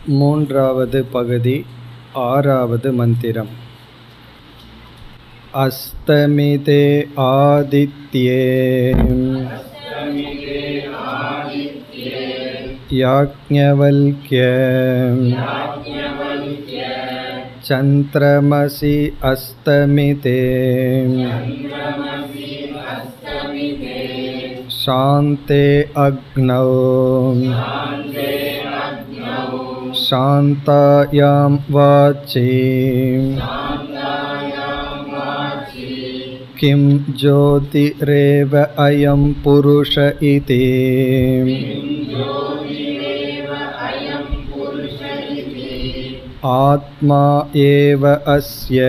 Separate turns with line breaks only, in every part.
மூன்றாவது பகுதி ஆறாவது மந்திரம் அஸ்தமிதே ஆதித்யே யாக்ஞவல்க்ய சந்திரமசி அஸ்தமிதே शान्ते अग्नौ शान्तायां वाचि किं ज्योतिरेव अयं पुरुष इति आत्मा एव अस्य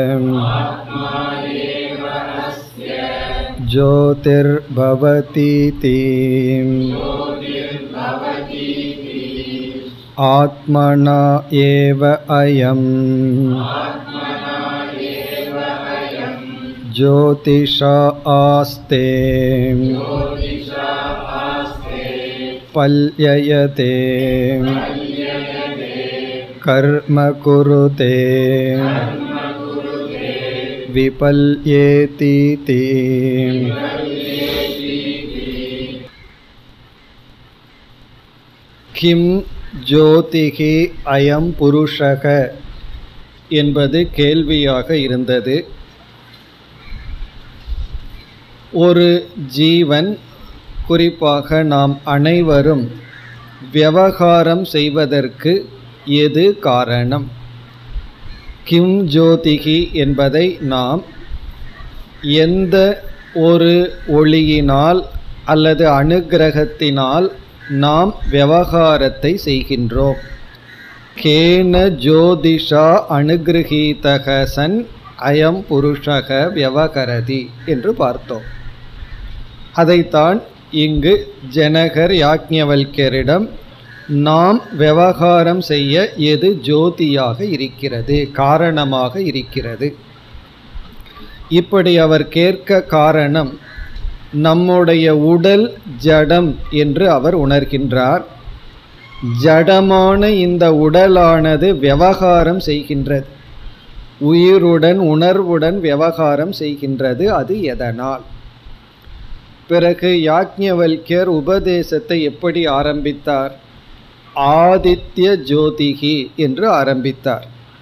ज्योतिर्भवतीति आत्मना एव अयम् ज्योतिषा आस्ते पल्ययते कर्म कुरुते विपल्येतीति கிம் ஜோதிகி அயம் புருஷக என்பது கேள்வியாக இருந்தது ஒரு ஜீவன் குறிப்பாக நாம் அனைவரும் விவகாரம் செய்வதற்கு எது காரணம் கிம் ஜோதிகி என்பதை நாம் எந்த ஒரு ஒளியினால் அல்லது அனுகிரகத்தினால் நாம் விவகாரத்தை செய்கின்றோம் கேன ஜோதிஷா அனுகிரகீதக சன் அயம் புருஷக விவகரதி என்று பார்த்தோம் அதைத்தான் இங்கு ஜனகர் யாக்ஞவல்யரிடம் நாம் விவகாரம் செய்ய எது ஜோதியாக இருக்கிறது காரணமாக இருக்கிறது இப்படி அவர் கேட்க காரணம் நம்முடைய உடல் ஜடம் என்று அவர் உணர்கின்றார் ஜடமான இந்த உடலானது விவகாரம் செய்கின்றது உயிருடன் உணர்வுடன் விவகாரம் செய்கின்றது அது எதனால் பிறகு யாக்ஞவல்யர் உபதேசத்தை எப்படி ஆரம்பித்தார் ஆதித்ய ஜோதிகி என்று ஆரம்பித்தார்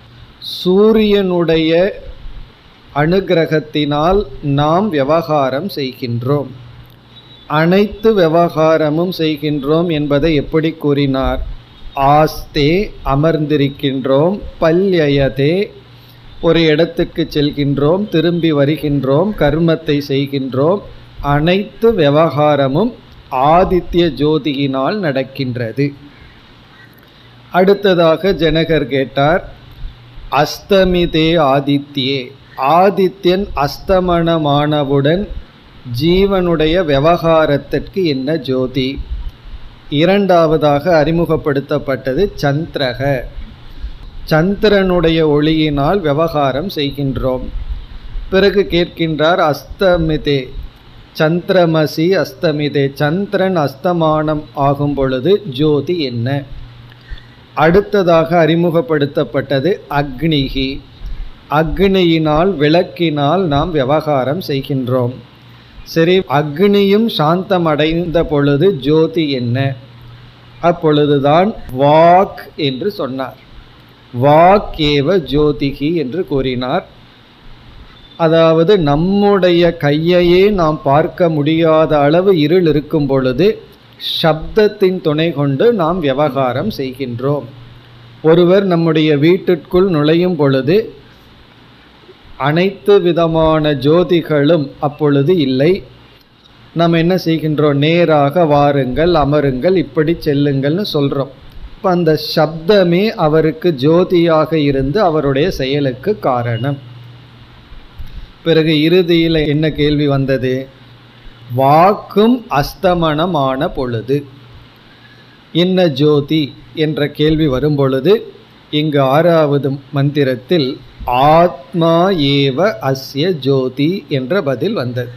சூரியனுடைய அனுகிரகத்தினால் நாம் விவகாரம் செய்கின்றோம் அனைத்து விவகாரமும் செய்கின்றோம் என்பதை எப்படி கூறினார் ஆஸ்தே அமர்ந்திருக்கின்றோம் பல்யயதே ஒரு இடத்துக்கு செல்கின்றோம் திரும்பி வருகின்றோம் கர்மத்தை செய்கின்றோம் அனைத்து விவகாரமும் ஆதித்ய ஜோதியினால் நடக்கின்றது அடுத்ததாக ஜனகர் கேட்டார் அஸ்தமிதே ஆதித்யே ஆதித்யன் அஸ்தமனமானவுடன் ஜீவனுடைய விவகாரத்திற்கு என்ன ஜோதி இரண்டாவதாக அறிமுகப்படுத்தப்பட்டது சந்திரக சந்திரனுடைய ஒளியினால் விவகாரம் செய்கின்றோம் பிறகு கேட்கின்றார் அஸ்தமிதே சந்திரமசி அஸ்தமிதே சந்திரன் அஸ்தமானம் ஆகும் பொழுது ஜோதி என்ன அடுத்ததாக அறிமுகப்படுத்தப்பட்டது அக்னிகி அக்னியினால் விளக்கினால் நாம் விவகாரம் செய்கின்றோம் சரி அக்னியும் சாந்தம் அடைந்த பொழுது ஜோதி என்ன அப்பொழுதுதான் வாக் என்று சொன்னார் வாக் ஏவ ஜோதிகி என்று கூறினார் அதாவது நம்முடைய கையையே நாம் பார்க்க முடியாத அளவு இருள் இருக்கும் பொழுது சப்தத்தின் துணை கொண்டு நாம் விவகாரம் செய்கின்றோம் ஒருவர் நம்முடைய வீட்டிற்குள் நுழையும் பொழுது அனைத்து விதமான ஜோதிகளும் அப்பொழுது இல்லை நாம் என்ன செய்கின்றோம் நேராக வாருங்கள் அமருங்கள் இப்படி செல்லுங்கள்னு சொல்கிறோம் இப்போ அந்த சப்தமே அவருக்கு ஜோதியாக இருந்து அவருடைய செயலுக்கு காரணம் பிறகு இறுதியில் என்ன கேள்வி வந்தது வாக்கும் அஸ்தமனமான பொழுது என்ன ஜோதி என்ற கேள்வி வரும் பொழுது இங்கு ஆறாவது மந்திரத்தில் ஆத்மா ஏவ அஸ்ய ஜோதி என்ற பதில் வந்தது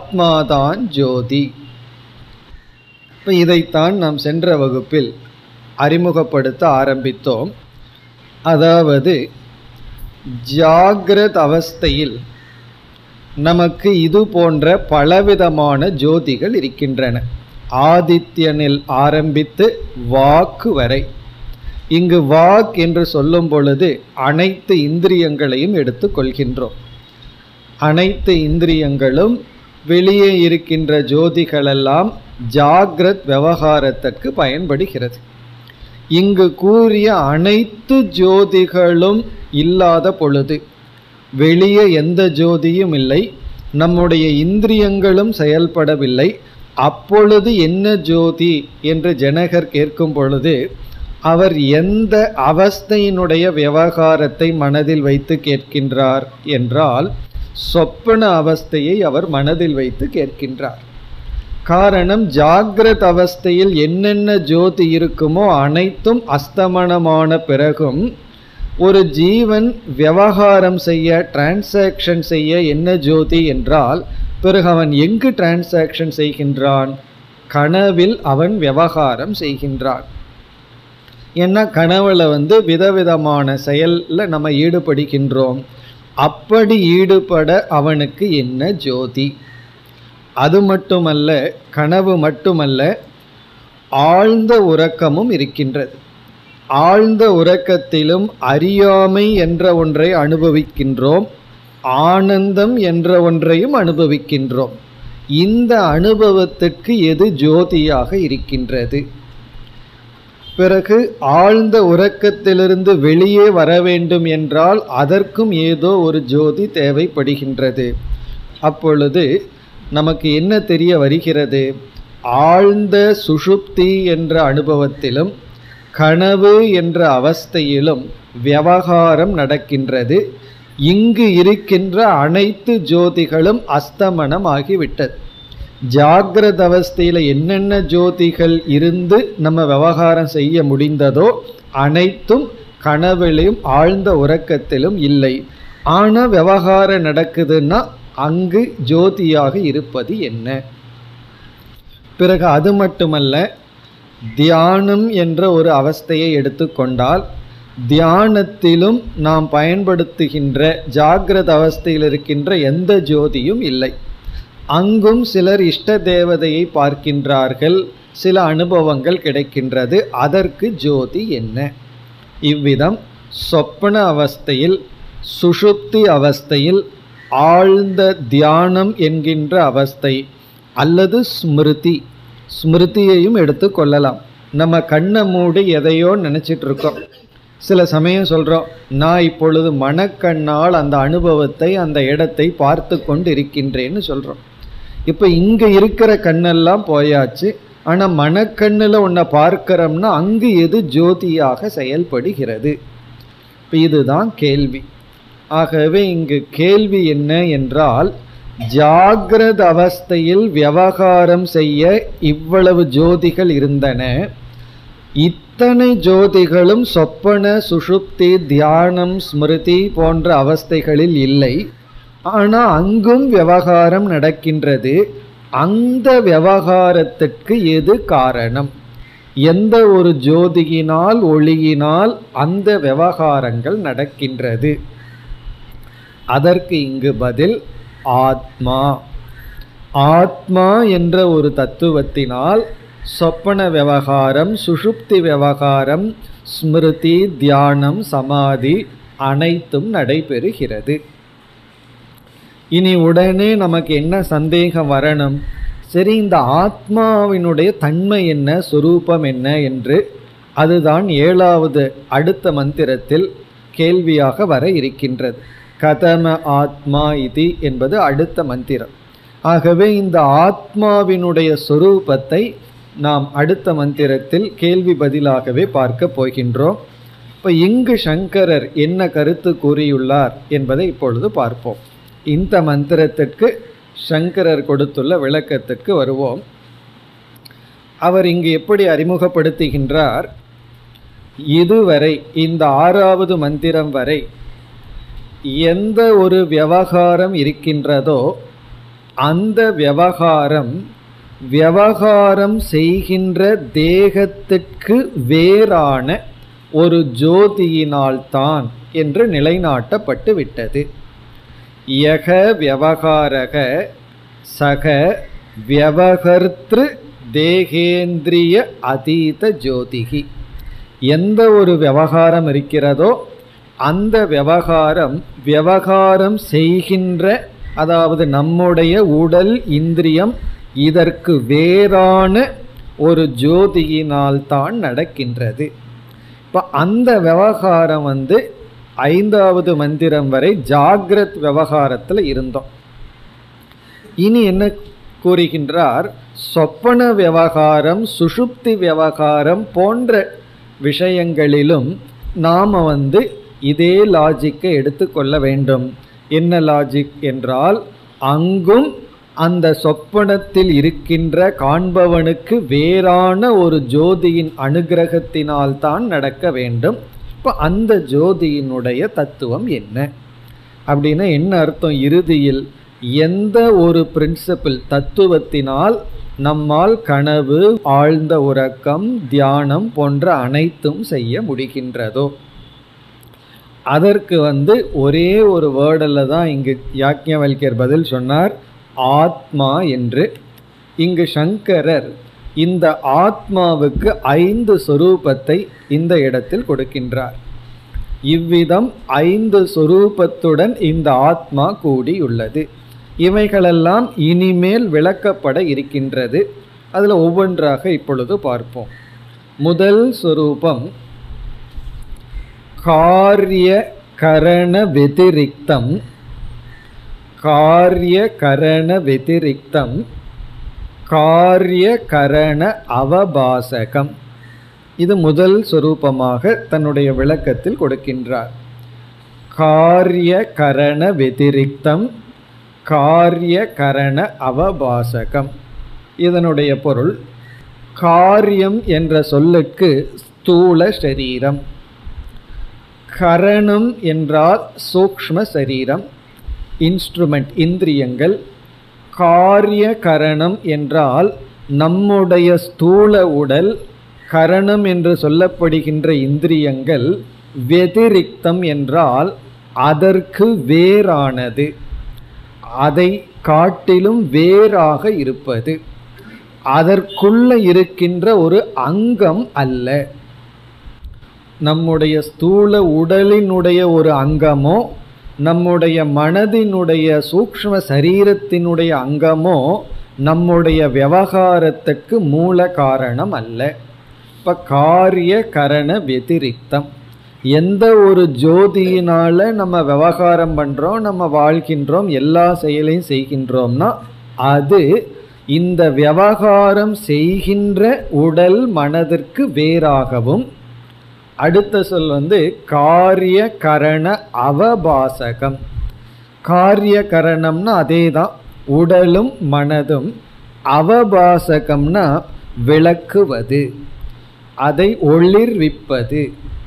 ஆத்மாதான் ஜோதி இப்போ இதைத்தான் நாம் சென்ற வகுப்பில் அறிமுகப்படுத்த ஆரம்பித்தோம் அதாவது ஜாகிரத் அவஸ்தையில் நமக்கு இது போன்ற பலவிதமான ஜோதிகள் இருக்கின்றன ஆதித்யனில் ஆரம்பித்து வாக்கு வரை இங்கு வாக் என்று சொல்லும் பொழுது அனைத்து இந்திரியங்களையும் எடுத்துக்கொள்கின்றோம் அனைத்து இந்திரியங்களும் வெளியே இருக்கின்ற ஜோதிகளெல்லாம் ஜாகிரத் விவகாரத்திற்கு பயன்படுகிறது இங்கு கூறிய அனைத்து ஜோதிகளும் இல்லாத பொழுது வெளியே எந்த ஜோதியும் இல்லை நம்முடைய இந்திரியங்களும் செயல்படவில்லை அப்பொழுது என்ன ஜோதி என்று ஜனகர் கேட்கும் பொழுது அவர் எந்த அவஸ்தையினுடைய விவகாரத்தை மனதில் வைத்து கேட்கின்றார் என்றால் சொப்பன அவஸ்தையை அவர் மனதில் வைத்து கேட்கின்றார் காரணம் ஜாகிரத் அவஸ்தையில் என்னென்ன ஜோதி இருக்குமோ அனைத்தும் அஸ்தமனமான பிறகும் ஒரு ஜீவன் விவகாரம் செய்ய டிரான்சாக்ஷன் செய்ய என்ன ஜோதி என்றால் பிறகு அவன் எங்கு டிரான்சாக்ஷன் செய்கின்றான் கனவில் அவன் விவகாரம் செய்கின்றான் ஏன்னா கனவுல வந்து விதவிதமான செயல்ல நம்ம ஈடுபடுகின்றோம் அப்படி ஈடுபட அவனுக்கு என்ன ஜோதி அது மட்டுமல்ல கனவு மட்டுமல்ல ஆழ்ந்த உறக்கமும் இருக்கின்றது ஆழ்ந்த உறக்கத்திலும் அறியாமை என்ற ஒன்றை அனுபவிக்கின்றோம் ஆனந்தம் என்ற ஒன்றையும் அனுபவிக்கின்றோம் இந்த அனுபவத்திற்கு எது ஜோதியாக இருக்கின்றது பிறகு ஆழ்ந்த உறக்கத்திலிருந்து வெளியே வர வேண்டும் என்றால் அதற்கும் ஏதோ ஒரு ஜோதி தேவைப்படுகின்றது அப்பொழுது நமக்கு என்ன தெரிய வருகிறது ஆழ்ந்த சுஷுப்தி என்ற அனுபவத்திலும் கனவு என்ற அவஸ்தையிலும் விவகாரம் நடக்கின்றது இங்கு இருக்கின்ற அனைத்து ஜோதிகளும் அஸ்தமனம் ஆகிவிட்டது ஜாகிரத அவஸ்தையில் என்னென்ன ஜோதிகள் இருந்து நம்ம விவகாரம் செய்ய முடிந்ததோ அனைத்தும் கனவிலும் ஆழ்ந்த உறக்கத்திலும் இல்லை ஆனால் விவகாரம் நடக்குதுன்னா அங்கு ஜோதியாக இருப்பது என்ன பிறகு அது மட்டுமல்ல தியானம் என்ற ஒரு அவஸ்தையை எடுத்துக்கொண்டால் தியானத்திலும் நாம் பயன்படுத்துகின்ற ஜாகிரத அவஸ்தையில் இருக்கின்ற எந்த ஜோதியும் இல்லை அங்கும் சிலர் இஷ்ட தேவதையை பார்க்கின்றார்கள் சில அனுபவங்கள் கிடைக்கின்றது அதற்கு ஜோதி என்ன இவ்விதம் சொப்பன அவஸ்தையில் சுஷுப்தி அவஸ்தையில் ஆழ்ந்த தியானம் என்கின்ற அவஸ்தை அல்லது ஸ்மிருதி ஸ்மிருதியையும் எடுத்துக்கொள்ளலாம் நம்ம கண்ணை மூடி எதையோ நினச்சிட்டு இருக்கோம் சில சமயம் சொல்கிறோம் நான் இப்பொழுது மனக்கண்ணால் அந்த அனுபவத்தை அந்த இடத்தை பார்த்து கொண்டு இருக்கின்றேன்னு சொல்கிறோம் இப்போ இங்கே இருக்கிற கண்ணெல்லாம் போயாச்சு ஆனால் மனக்கண்ணில் உன்னை பார்க்கிறோம்னா அங்கு எது ஜோதியாக செயல்படுகிறது இப்போ இதுதான் கேள்வி ஆகவே இங்கு கேள்வி என்ன என்றால் ஜாகிரத அவஸ்தையில் விவகாரம் செய்ய இவ்வளவு ஜோதிகள் இருந்தன இத்தனை ஜோதிகளும் சொப்பன சுஷுப்தி தியானம் ஸ்மிருதி போன்ற அவஸ்தைகளில் இல்லை ஆனால் அங்கும் விவகாரம் நடக்கின்றது அந்த விவகாரத்திற்கு எது காரணம் எந்த ஒரு ஜோதியினால் ஒளியினால் அந்த விவகாரங்கள் நடக்கின்றது அதற்கு இங்கு பதில் ஆத்மா ஆத்மா என்ற ஒரு தத்துவத்தினால் சொப்பன விவகாரம் சுஷுப்தி விவகாரம் ஸ்மிருதி தியானம் சமாதி அனைத்தும் நடைபெறுகிறது இனி உடனே நமக்கு என்ன சந்தேகம் வரணும் சரி இந்த ஆத்மாவினுடைய தன்மை என்ன சுரூபம் என்ன என்று அதுதான் ஏழாவது அடுத்த மந்திரத்தில் கேள்வியாக வர இருக்கின்றது கதம ஆத்மா இது என்பது அடுத்த மந்திரம் ஆகவே இந்த ஆத்மாவினுடைய சொரூபத்தை நாம் அடுத்த மந்திரத்தில் கேள்வி பதிலாகவே பார்க்க போகின்றோம் இப்போ இங்கு சங்கரர் என்ன கருத்து கூறியுள்ளார் என்பதை இப்பொழுது பார்ப்போம் இந்த மந்திரத்திற்கு சங்கரர் கொடுத்துள்ள விளக்கத்திற்கு வருவோம் அவர் இங்கு எப்படி அறிமுகப்படுத்துகின்றார் இதுவரை இந்த ஆறாவது மந்திரம் வரை எந்த ஒரு விவகாரம் இருக்கின்றதோ அந்த விவகாரம் விவகாரம் செய்கின்ற தேகத்திற்கு வேறான ஒரு ஜோதியினால்தான் என்று நிலைநாட்டப்பட்டு விட்டது யக விவகாரக சக வியவகர்த்திரு தேகேந்திரிய அதீத ஜோதிகி எந்த ஒரு விவகாரம் இருக்கிறதோ அந்த விவகாரம் விவகாரம் செய்கின்ற அதாவது நம்முடைய உடல் இந்திரியம் இதற்கு வேறான ஒரு ஜோதியினால் தான் நடக்கின்றது இப்போ அந்த விவகாரம் வந்து ஐந்தாவது மந்திரம் வரை ஜாகிரத் விவகாரத்தில் இருந்தோம் இனி என்ன கூறுகின்றார் சொப்பன விவகாரம் சுஷுப்தி விவகாரம் போன்ற விஷயங்களிலும் நாம் வந்து இதே லாஜிக்கை எடுத்துக்கொள்ள வேண்டும் என்ன லாஜிக் என்றால் அங்கும் அந்த சொப்பனத்தில் இருக்கின்ற காண்பவனுக்கு வேறான ஒரு ஜோதியின் அனுகிரகத்தினால் தான் நடக்க வேண்டும் இப்போ அந்த ஜோதியினுடைய தத்துவம் என்ன அப்படின்னா என்ன அர்த்தம் இறுதியில் எந்த ஒரு பிரின்சிபிள் தத்துவத்தினால் நம்மால் கனவு ஆழ்ந்த உறக்கம் தியானம் போன்ற அனைத்தும் செய்ய முடிகின்றதோ அதற்கு வந்து ஒரே ஒரு வேர்டில் தான் இங்கு யாக்ஞவல்யர் பதில் சொன்னார் ஆத்மா என்று இங்கு சங்கரர் இந்த ஆத்மாவுக்கு ஐந்து சொரூபத்தை இந்த இடத்தில் கொடுக்கின்றார் இவ்விதம் ஐந்து சொரூபத்துடன் இந்த ஆத்மா கூடியுள்ளது இவைகளெல்லாம் இனிமேல் விளக்கப்பட இருக்கின்றது அதில் ஒவ்வொன்றாக இப்பொழுது பார்ப்போம் முதல் சொரூபம் காரிய கரண வெதிரிக்தம் காரிய கரண வெதிரிக்தம் காரிய கரண அவபாசகம் இது முதல் சொரூபமாக தன்னுடைய விளக்கத்தில் கொடுக்கின்றார் காரிய கரண வெதிரிக்தம் காரிய கரண அவபாசகம் இதனுடைய பொருள் காரியம் என்ற சொல்லுக்கு ஸ்தூல சரீரம் கரணம் என்றால் சூக்ஷ்ம சரீரம் இன்ஸ்ட்ருமெண்ட் இந்திரியங்கள் காரிய கரணம் என்றால் நம்முடைய ஸ்தூல உடல் கரணம் என்று சொல்லப்படுகின்ற இந்திரியங்கள் வெதிரிக்தம் என்றால் அதற்கு வேறானது அதை காட்டிலும் வேறாக இருப்பது அதற்குள்ள இருக்கின்ற ஒரு அங்கம் அல்ல நம்முடைய ஸ்தூல உடலினுடைய ஒரு அங்கமோ நம்முடைய மனதினுடைய சூக்ஷ்ம சரீரத்தினுடைய அங்கமோ நம்முடைய விவகாரத்துக்கு மூல காரணம் அல்ல இப்போ காரிய கரண வெதிரிக்தம் எந்த ஒரு ஜோதியினால நம்ம விவகாரம் பண்ணுறோம் நம்ம வாழ்கின்றோம் எல்லா செயலையும் செய்கின்றோம்னா அது இந்த விவகாரம் செய்கின்ற உடல் மனதிற்கு வேறாகவும் அடுத்த சொல் வந்து காரிய கரண அவபாசகம் காரிய கரணம்னா அதே தான் உடலும் மனதும் அவபாசகம்னா விளக்குவது அதை ஒளிர்விப்பது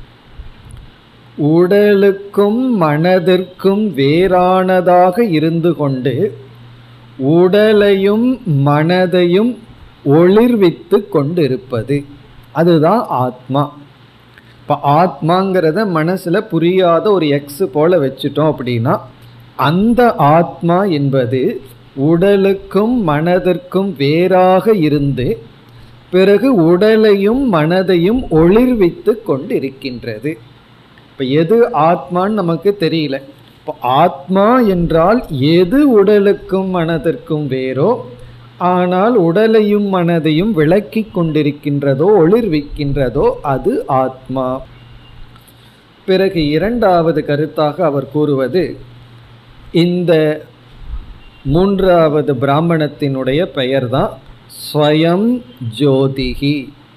உடலுக்கும் மனதிற்கும் வேறானதாக இருந்து கொண்டு உடலையும் மனதையும் ஒளிர்வித்து கொண்டிருப்பது அதுதான் ஆத்மா இப்போ ஆத்மாங்கிறத மனசில் புரியாத ஒரு எக்ஸ் போல வச்சுட்டோம் அப்படின்னா அந்த ஆத்மா என்பது உடலுக்கும் மனதிற்கும் வேறாக இருந்து பிறகு உடலையும் மனதையும் ஒளிர்வித்து கொண்டிருக்கின்றது இப்போ எது ஆத்மான்னு நமக்கு தெரியல இப்போ ஆத்மா என்றால் எது உடலுக்கும் மனதிற்கும் வேறோ ஆனால் உடலையும் மனதையும் விளக்கி கொண்டிருக்கின்றதோ ஒளிர்விக்கின்றதோ அது ஆத்மா பிறகு இரண்டாவது கருத்தாக அவர் கூறுவது இந்த மூன்றாவது பிராமணத்தினுடைய பெயர்தான் ஸ்வயம் ஜோதிகி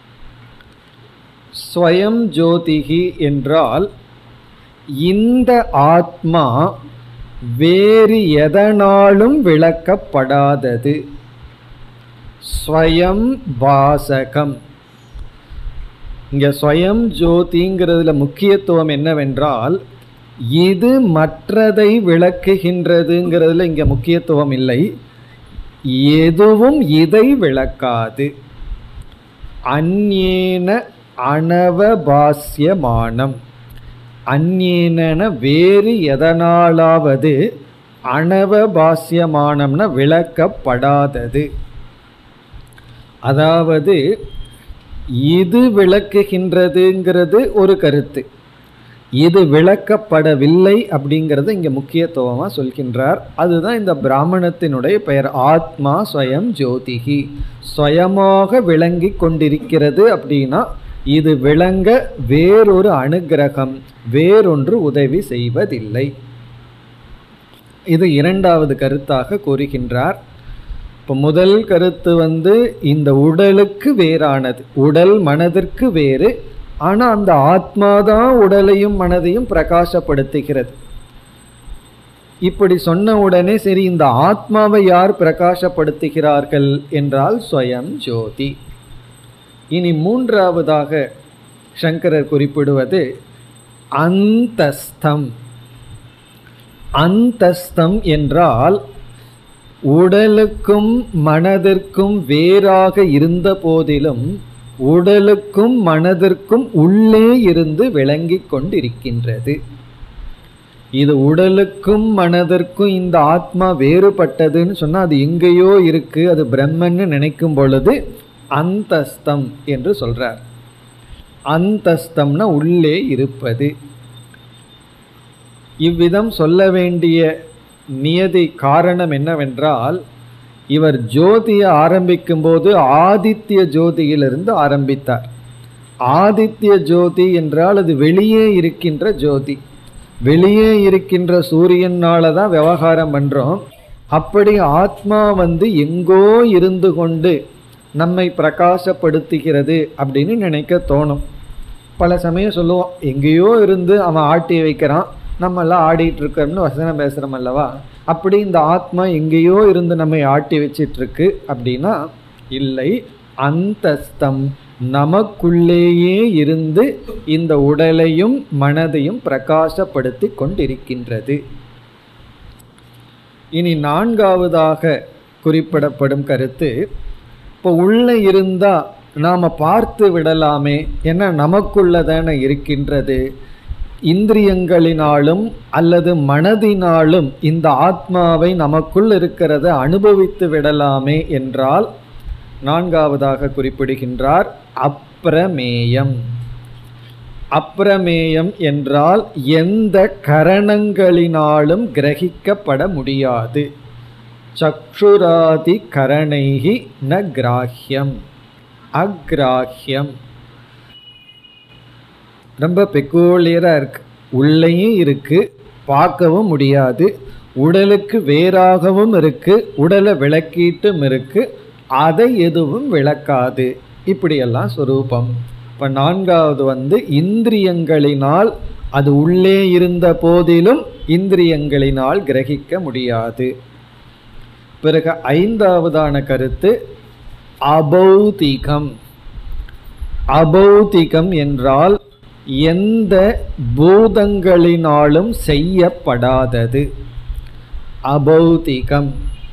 ஸ்வயம் ஜோதிகி என்றால் இந்த ஆத்மா வேறு எதனாலும் விளக்கப்படாதது ஸ்வயம் பாசகம் இங்க ஸ்வயம் ஜோதிங்கிறதுல முக்கியத்துவம் என்னவென்றால் இது மற்றதை விளக்குகின்றதுங்கிறதுல இங்க முக்கியத்துவம் இல்லை எதுவும் இதை விளக்காது அந்நேன அனவபாஸ்யமானம் அந்நேன வேறு எதனாலாவது அனவபாஸ்யமானம்னா விளக்கப்படாதது அதாவது இது விளக்குகின்றதுங்கிறது ஒரு கருத்து இது விளக்கப்படவில்லை அப்படிங்கிறது இங்கே முக்கியத்துவமாக சொல்கின்றார் அதுதான் இந்த பிராமணத்தினுடைய பெயர் ஆத்மா ஸ்வயம் ஜோதிகி ஸ்வயமாக விளங்கி கொண்டிருக்கிறது அப்படின்னா இது விளங்க வேறொரு அனுகிரகம் வேறொன்று உதவி செய்வதில்லை இது இரண்டாவது கருத்தாக கூறுகின்றார் இப்போ முதல் கருத்து வந்து இந்த உடலுக்கு வேறானது உடல் மனதிற்கு வேறு ஆனால் அந்த ஆத்மா தான் உடலையும் மனதையும் பிரகாசப்படுத்துகிறது இப்படி சொன்ன உடனே சரி இந்த ஆத்மாவை யார் பிரகாசப்படுத்துகிறார்கள் என்றால் ஸ்வயம் ஜோதி இனி மூன்றாவதாக சங்கரர் குறிப்பிடுவது அந்தஸ்தம் அந்தஸ்தம் என்றால் உடலுக்கும் மனதிற்கும் வேறாக இருந்த போதிலும் உடலுக்கும் மனதிற்கும் உள்ளே இருந்து விளங்கிக் கொண்டிருக்கின்றது இது உடலுக்கும் மனதிற்கும் இந்த ஆத்மா வேறுபட்டதுன்னு சொன்னா அது எங்கேயோ இருக்கு அது பிரம்மன்னு நினைக்கும் பொழுது அந்தஸ்தம் என்று சொல்றார் அந்தஸ்தம்னா உள்ளே இருப்பது இவ்விதம் சொல்ல வேண்டிய நியதி காரணம் என்னவென்றால் இவர் ஜோதியை ஆரம்பிக்கும் போது ஆதித்ய ஜோதியிலிருந்து ஆரம்பித்தார் ஆதித்ய ஜோதி என்றால் அது வெளியே இருக்கின்ற ஜோதி வெளியே இருக்கின்ற சூரியனால தான் விவகாரம் பண்றோம் அப்படி ஆத்மா வந்து எங்கோ இருந்து கொண்டு நம்மை பிரகாசப்படுத்துகிறது அப்படின்னு நினைக்க தோணும் பல சமயம் சொல்லுவோம் எங்கேயோ இருந்து அவன் ஆட்டி வைக்கிறான் நம்ம எல்லாம் ஆடிட்டு இருக்கோம்னு வசனம் பேசுறோம் அல்லவா அப்படி இந்த ஆத்மா எங்கேயோ இருந்து நம்மை ஆட்டி வச்சிட்டு இருக்கு அப்படின்னா இல்லை அந்தஸ்தம் நமக்குள்ளேயே இருந்து இந்த உடலையும் மனதையும் பிரகாசப்படுத்தி கொண்டிருக்கின்றது இனி நான்காவதாக குறிப்பிடப்படும் கருத்து இப்போ உள்ள இருந்தா நாம பார்த்து விடலாமே ஏன்னா நமக்குள்ள தானே இருக்கின்றது இந்திரியங்களினாலும் அல்லது மனதினாலும் இந்த ஆத்மாவை நமக்குள் இருக்கிறத அனுபவித்து விடலாமே என்றால் நான்காவதாக குறிப்பிடுகின்றார் அப்பிரமேயம் அப்பிரமேயம் என்றால் எந்த கரணங்களினாலும் கிரகிக்கப்பட முடியாது சக்ஷுராதி கரணைகி ந கிராஹ்யம் அக்ராஹ்யம் ரொம்ப பெக்கூலியராக இருக்கு உள்ளேயும் இருக்கு பார்க்கவும் முடியாது உடலுக்கு வேறாகவும் இருக்கு உடலை விளக்கிட்டும் இருக்கு அதை எதுவும் விளக்காது இப்படியெல்லாம் சொரூபம் இப்போ நான்காவது வந்து இந்திரியங்களினால் அது உள்ளே இருந்த போதிலும் இந்திரியங்களினால் கிரகிக்க முடியாது பிறகு ஐந்தாவதான கருத்து அபௌதிகம் அபௌதிகம் என்றால் எந்த பூதங்களினாலும் செய்யப்படாதது அபௌதிகம்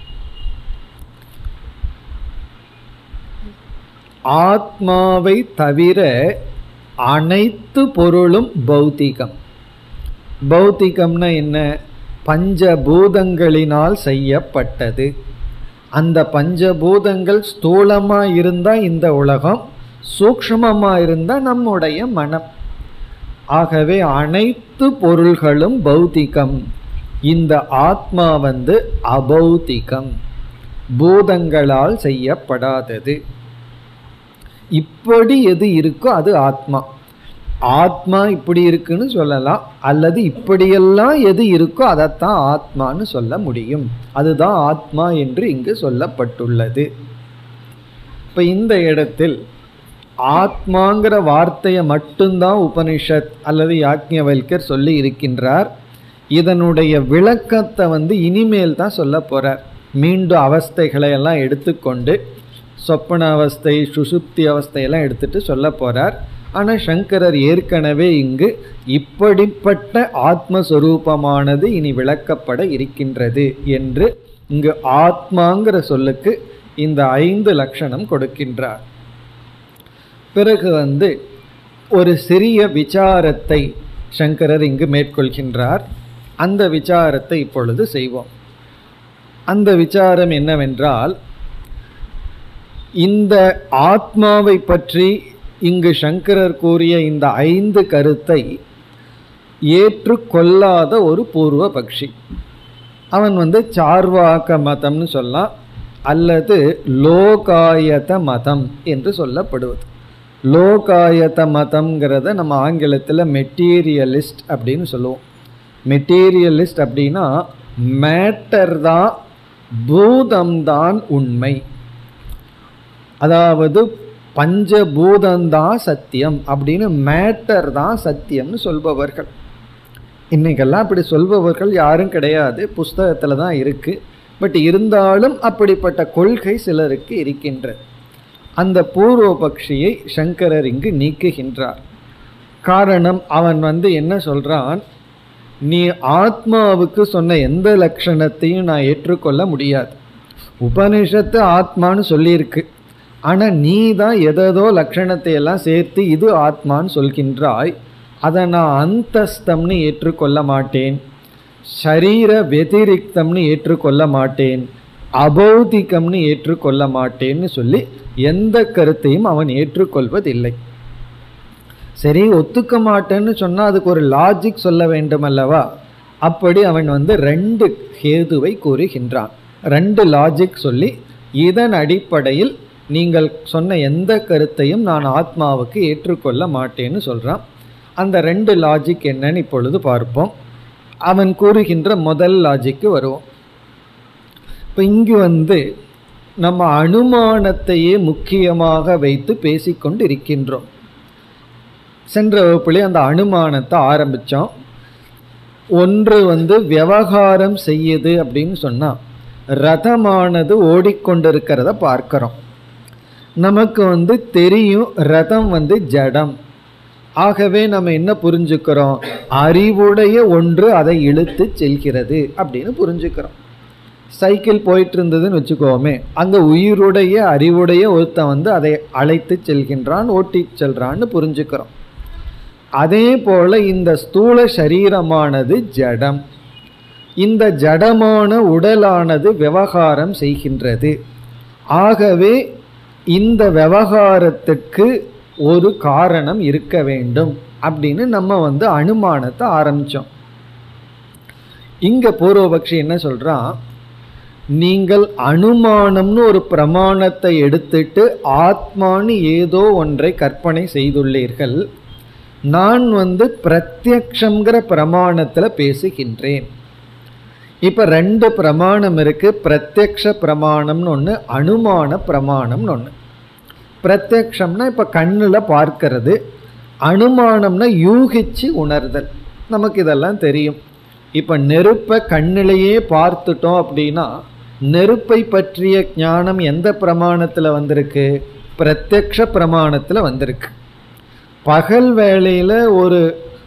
ஆத்மாவை தவிர அனைத்து பொருளும் பௌத்திகம் பௌத்திகம்னா என்ன பஞ்சபூதங்களினால் செய்யப்பட்டது அந்த பஞ்சபூதங்கள் ஸ்தூலமாக இருந்தால் இந்த உலகம் சூக்ஷ்மமாக இருந்தால் நம்முடைய மனம் ஆகவே அனைத்து பொருள்களும் பௌத்திகம் இந்த ஆத்மா வந்து அபௌத்திகம் பூதங்களால் செய்யப்படாதது இப்படி எது இருக்கோ அது ஆத்மா ஆத்மா இப்படி இருக்குன்னு சொல்லலாம் அல்லது இப்படியெல்லாம் எது இருக்கோ அதைத்தான் ஆத்மான்னு சொல்ல முடியும் அதுதான் ஆத்மா என்று இங்கு சொல்லப்பட்டுள்ளது இப்போ இந்த இடத்தில் ஆத்மாங்கிற வார்த்தையை மட்டும்தான் உபனிஷத் அல்லது யாக்ஞவல்கர் சொல்லி இருக்கின்றார் இதனுடைய விளக்கத்தை வந்து இனிமேல் தான் சொல்ல போறார் மீண்டும் அவஸ்தைகளை எல்லாம் எடுத்துக்கொண்டு சொப்பன அவஸ்தை சுசுப்தி அவஸ்தையெல்லாம் எடுத்துட்டு சொல்ல போறார் ஆனால் சங்கரர் ஏற்கனவே இங்கு இப்படிப்பட்ட ஆத்மஸ்வரூபமானது இனி விளக்கப்பட இருக்கின்றது என்று இங்கு ஆத்மாங்கிற சொல்லுக்கு இந்த ஐந்து லட்சணம் கொடுக்கின்றார் பிறகு வந்து ஒரு சிறிய விசாரத்தை சங்கரர் இங்கு மேற்கொள்கின்றார் அந்த விசாரத்தை இப்பொழுது செய்வோம் அந்த விசாரம் என்னவென்றால் இந்த ஆத்மாவை பற்றி இங்கு சங்கரர் கூறிய இந்த ஐந்து கருத்தை ஏற்றுக்கொள்ளாத ஒரு பூர்வ பக்ஷி அவன் வந்து சார்வாக மதம்னு சொல்லலாம் அல்லது லோகாயத மதம் என்று சொல்லப்படுவது லோகாயத மதம்ங்கிறத நம்ம ஆங்கிலத்தில் மெட்டீரியலிஸ்ட் அப்படின்னு சொல்லுவோம் மெட்டீரியலிஸ்ட் அப்படின்னா மேட்டர் தான் பூதம்தான் உண்மை அதாவது பஞ்சபூதம்தான் சத்தியம் அப்படின்னு மேட்டர் தான் சத்தியம்னு சொல்பவர்கள் இன்னைக்கெல்லாம் அப்படி சொல்பவர்கள் யாரும் கிடையாது புஸ்தகத்தில் தான் இருக்குது பட் இருந்தாலும் அப்படிப்பட்ட கொள்கை சிலருக்கு இருக்கின்றது அந்த பூர்வ பக்ஷியை சங்கரர் இங்கு நீக்குகின்றார் காரணம் அவன் வந்து என்ன சொல்றான் நீ ஆத்மாவுக்கு சொன்ன எந்த லட்சணத்தையும் நான் ஏற்றுக்கொள்ள முடியாது உபனிஷத்து ஆத்மான்னு சொல்லியிருக்கு ஆனால் நீ தான் எதோ லட்சணத்தை எல்லாம் சேர்த்து இது ஆத்மான்னு சொல்கின்றாய் அதை நான் அந்தஸ்தம்னு ஏற்றுக்கொள்ள மாட்டேன் ஷரீர வெதிரிக்தம்னு ஏற்றுக்கொள்ள மாட்டேன் அபௌதிகம்னு ஏற்றுக்கொள்ள மாட்டேன்னு சொல்லி எந்த கருத்தையும் அவன் ஏற்றுக்கொள்வதில்லை சரி ஒத்துக்க மாட்டேன்னு சொன்னால் அதுக்கு ஒரு லாஜிக் சொல்ல வேண்டும் அல்லவா அப்படி அவன் வந்து ரெண்டு ஹேதுவை கூறுகின்றான் ரெண்டு லாஜிக் சொல்லி இதன் அடிப்படையில் நீங்கள் சொன்ன எந்த கருத்தையும் நான் ஆத்மாவுக்கு ஏற்றுக்கொள்ள மாட்டேன்னு சொல்கிறான் அந்த ரெண்டு லாஜிக் என்னன்னு இப்பொழுது பார்ப்போம் அவன் கூறுகின்ற முதல் லாஜிக்கு வருவோம் இப்போ இங்கு வந்து நம்ம அனுமானத்தையே முக்கியமாக வைத்து பேசிக்கொண்டு இருக்கின்றோம் சென்ற வகுப்புலே அந்த அனுமானத்தை ஆரம்பித்தோம் ஒன்று வந்து விவகாரம் செய்யுது அப்படின்னு சொன்னால் ரதமானது ஓடிக்கொண்டிருக்கிறத பார்க்கிறோம் நமக்கு வந்து தெரியும் ரதம் வந்து ஜடம் ஆகவே நம்ம என்ன புரிஞ்சுக்கிறோம் அறிவுடைய ஒன்று அதை இழுத்து செல்கிறது அப்படின்னு புரிஞ்சுக்கிறோம் சைக்கிள் போயிட்டு இருந்ததுன்னு வச்சுக்கோமே அங்கே உயிருடைய அறிவுடைய ஒருத்தன் வந்து அதை அழைத்து செல்கின்றான் ஓட்டி செல்றான்னு புரிஞ்சுக்கிறோம் அதே போல இந்த ஸ்தூல சரீரமானது ஜடம் இந்த ஜடமான உடலானது விவகாரம் செய்கின்றது ஆகவே இந்த விவகாரத்துக்கு ஒரு காரணம் இருக்க வேண்டும் அப்படின்னு நம்ம வந்து அனுமானத்தை ஆரம்பித்தோம் இங்க பூர்வபக்ஷி என்ன சொல்றான் நீங்கள் அனுமானம்னு ஒரு பிரமாணத்தை எடுத்துட்டு ஆத்மான்னு ஏதோ ஒன்றை கற்பனை செய்துள்ளீர்கள் நான் வந்து பிரத்யக்ஷங்கிற பிரமாணத்தில் பேசுகின்றேன் இப்போ ரெண்டு பிரமாணம் இருக்கு பிரத்யக்ஷ பிரமாணம்னு ஒன்று அனுமான பிரமாணம்னு ஒன்று பிரத்யக்ஷம்னா இப்போ கண்ணில் பார்க்கறது அனுமானம்னா யூகிச்சு உணர்தல் நமக்கு இதெல்லாம் தெரியும் இப்போ நெருப்பை கண்ணிலேயே பார்த்துட்டோம் அப்படின்னா நெருப்பை பற்றிய ஞானம் எந்த பிரமாணத்தில் வந்திருக்கு பிரத்யக்ஷ பிரமாணத்தில் வந்திருக்கு பகல் வேளையில் ஒரு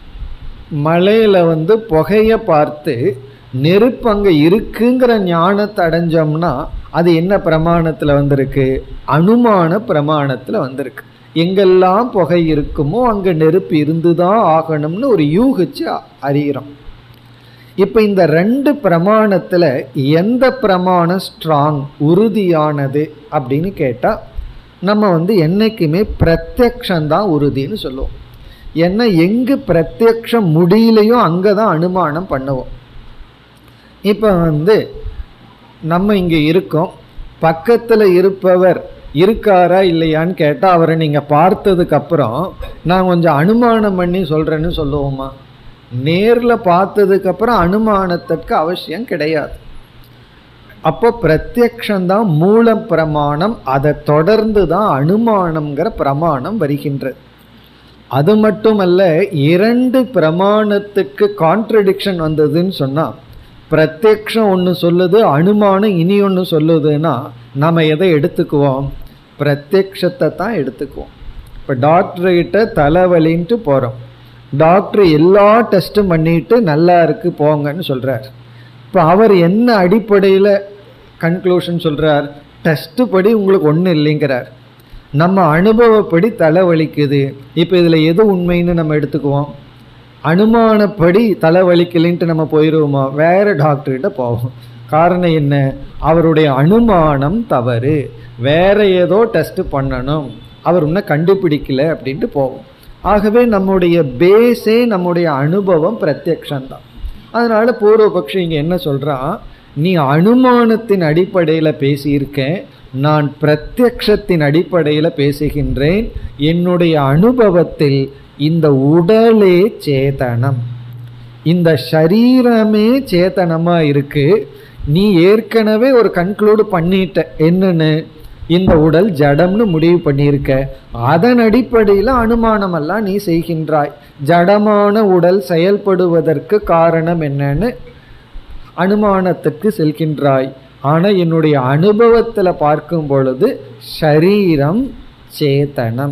மலையில் வந்து புகையை பார்த்து நெருப்பு அங்கே இருக்குங்கிற ஞானத்தை அடைஞ்சோம்னா அது என்ன பிரமாணத்தில் வந்திருக்கு அனுமான பிரமாணத்தில் வந்திருக்கு எங்கெல்லாம் புகை இருக்குமோ அங்கே நெருப்பு இருந்து தான் ஆகணும்னு ஒரு யூகிச்சு அறிகிறோம் இப்போ இந்த ரெண்டு பிரமாணத்தில் எந்த பிரமாணம் ஸ்ட்ராங் உறுதியானது அப்படின்னு கேட்டால் நம்ம வந்து என்றைக்குமே பிரத்யக்ஷந்தான் உறுதின்னு சொல்லுவோம் ஏன்னா எங்கு பிரத்யக்ஷம் முடியலையோ அங்கே தான் அனுமானம் பண்ணுவோம் இப்போ வந்து நம்ம இங்கே இருக்கோம் பக்கத்தில் இருப்பவர் இருக்காரா இல்லையான்னு கேட்டால் அவரை நீங்கள் பார்த்ததுக்கப்புறம் நான் கொஞ்சம் அனுமானம் பண்ணி சொல்கிறேன்னு சொல்லுவோமா நேரில் பார்த்ததுக்கப்புறம் அனுமானத்திற்கு அவசியம் கிடையாது அப்போ பிரத்யக்ஷந்தான் மூல பிரமாணம் அதை தொடர்ந்து தான் அனுமானம்ங்கிற பிரமாணம் வருகின்றது அது மட்டுமல்ல இரண்டு பிரமாணத்துக்கு கான்ட்ரடிக்ஷன் வந்ததுன்னு சொன்னால் பிரத்யக்ஷம் ஒன்று சொல்லுது அனுமானம் இனி ஒன்று சொல்லுதுன்னா நம்ம எதை எடுத்துக்குவோம் பிரத்யக்ஷத்தை தான் எடுத்துக்குவோம் இப்போ டாக்டர்கிட்ட தலைவலின்ட்டு போகிறோம் டாக்டர் எல்லா டெஸ்ட்டும் பண்ணிட்டு நல்லா இருக்கு போங்கன்னு சொல்கிறார் இப்போ அவர் என்ன அடிப்படையில் கன்க்ளூஷன் சொல்கிறார் டெஸ்ட் படி உங்களுக்கு ஒன்றும் இல்லைங்கிறார் நம்ம அனுபவப்படி தலைவலிக்குது இப்போ இதில் எது உண்மைன்னு நம்ம எடுத்துக்குவோம் அனுமானப்படி தலைவலிக்கலைன்ட்டு நம்ம போயிடுவோமா வேற டாக்டர்கிட்ட போவோம் காரணம் என்ன அவருடைய அனுமானம் தவறு வேற ஏதோ டெஸ்ட் பண்ணணும் அவர் இன்னும் கண்டுபிடிக்கல அப்படின்ட்டு போவோம் ஆகவே நம்முடைய பேஸே நம்முடைய அனுபவம் பிரத்யக்ஷந்தான் அதனால பூர்வபக்ஷி இங்கே என்ன சொல்றான் நீ அனுமானத்தின் அடிப்படையில் பேசியிருக்க நான் பிரத்யக்ஷத்தின் அடிப்படையில் பேசுகின்றேன் என்னுடைய அனுபவத்தில் இந்த உடலே சேதனம் இந்த சரீரமே சேத்தனமா இருக்கு நீ ஏற்கனவே ஒரு கன்க்ளூடு பண்ணிட்ட என்னன்னு இந்த உடல் ஜடம்னு முடிவு பண்ணியிருக்க அதன் அடிப்படையில் அனுமானம் எல்லாம் நீ செய்கின்றாய் ஜடமான உடல் செயல்படுவதற்கு காரணம் என்னன்னு அனுமானத்துக்கு செல்கின்றாய் ஆனால் என்னுடைய அனுபவத்தில் பார்க்கும் பொழுது ஷரீரம் சேத்தனம்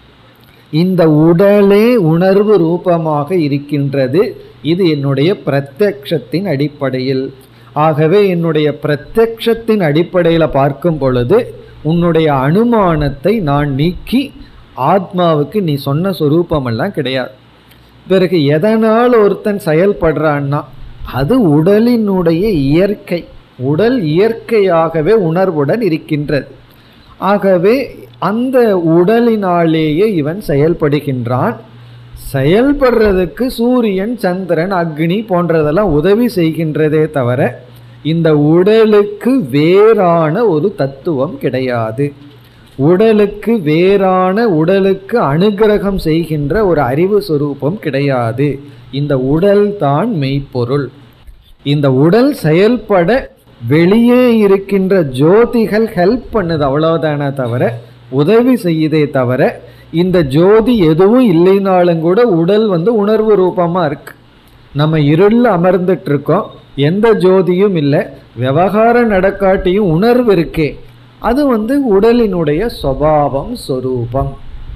இந்த உடலே உணர்வு ரூபமாக இருக்கின்றது இது என்னுடைய பிரத்யக்ஷத்தின் அடிப்படையில் ஆகவே என்னுடைய பிரத்யக்ஷத்தின் அடிப்படையில் பார்க்கும் பொழுது உன்னுடைய அனுமானத்தை நான் நீக்கி ஆத்மாவுக்கு நீ சொன்ன சொரூபமெல்லாம் கிடையாது பிறகு எதனால் ஒருத்தன் செயல்படுறான்னா அது உடலினுடைய இயற்கை உடல் இயற்கையாகவே உணர்வுடன் இருக்கின்றது ஆகவே அந்த உடலினாலேயே இவன் செயல்படுகின்றான் செயல்படுறதுக்கு சூரியன் சந்திரன் அக்னி போன்றதெல்லாம் உதவி செய்கின்றதே தவிர இந்த உடலுக்கு வேறான ஒரு தத்துவம் கிடையாது உடலுக்கு வேறான உடலுக்கு அனுகிரகம் செய்கின்ற ஒரு அறிவு சுரூபம் கிடையாது இந்த உடல் தான் மெய்ப்பொருள் இந்த உடல் செயல்பட வெளியே இருக்கின்ற ஜோதிகள் ஹெல்ப் பண்ணுது அவ்வளவுதானே தவிர உதவி செய்யுதே தவிர இந்த ஜோதி எதுவும் இல்லைனாலும் கூட உடல் வந்து உணர்வு ரூபமா இருக்கு நம்ம இருளில் அமர்ந்துட்டு இருக்கோம் எந்த ஜோதியும் இல்லை விவகாரம் நடக்காட்டியும் உணர்வு இருக்கே அது வந்து உடலினுடைய சுவாவம் சொரூபம்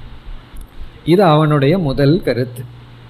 இது அவனுடைய முதல் கருத்து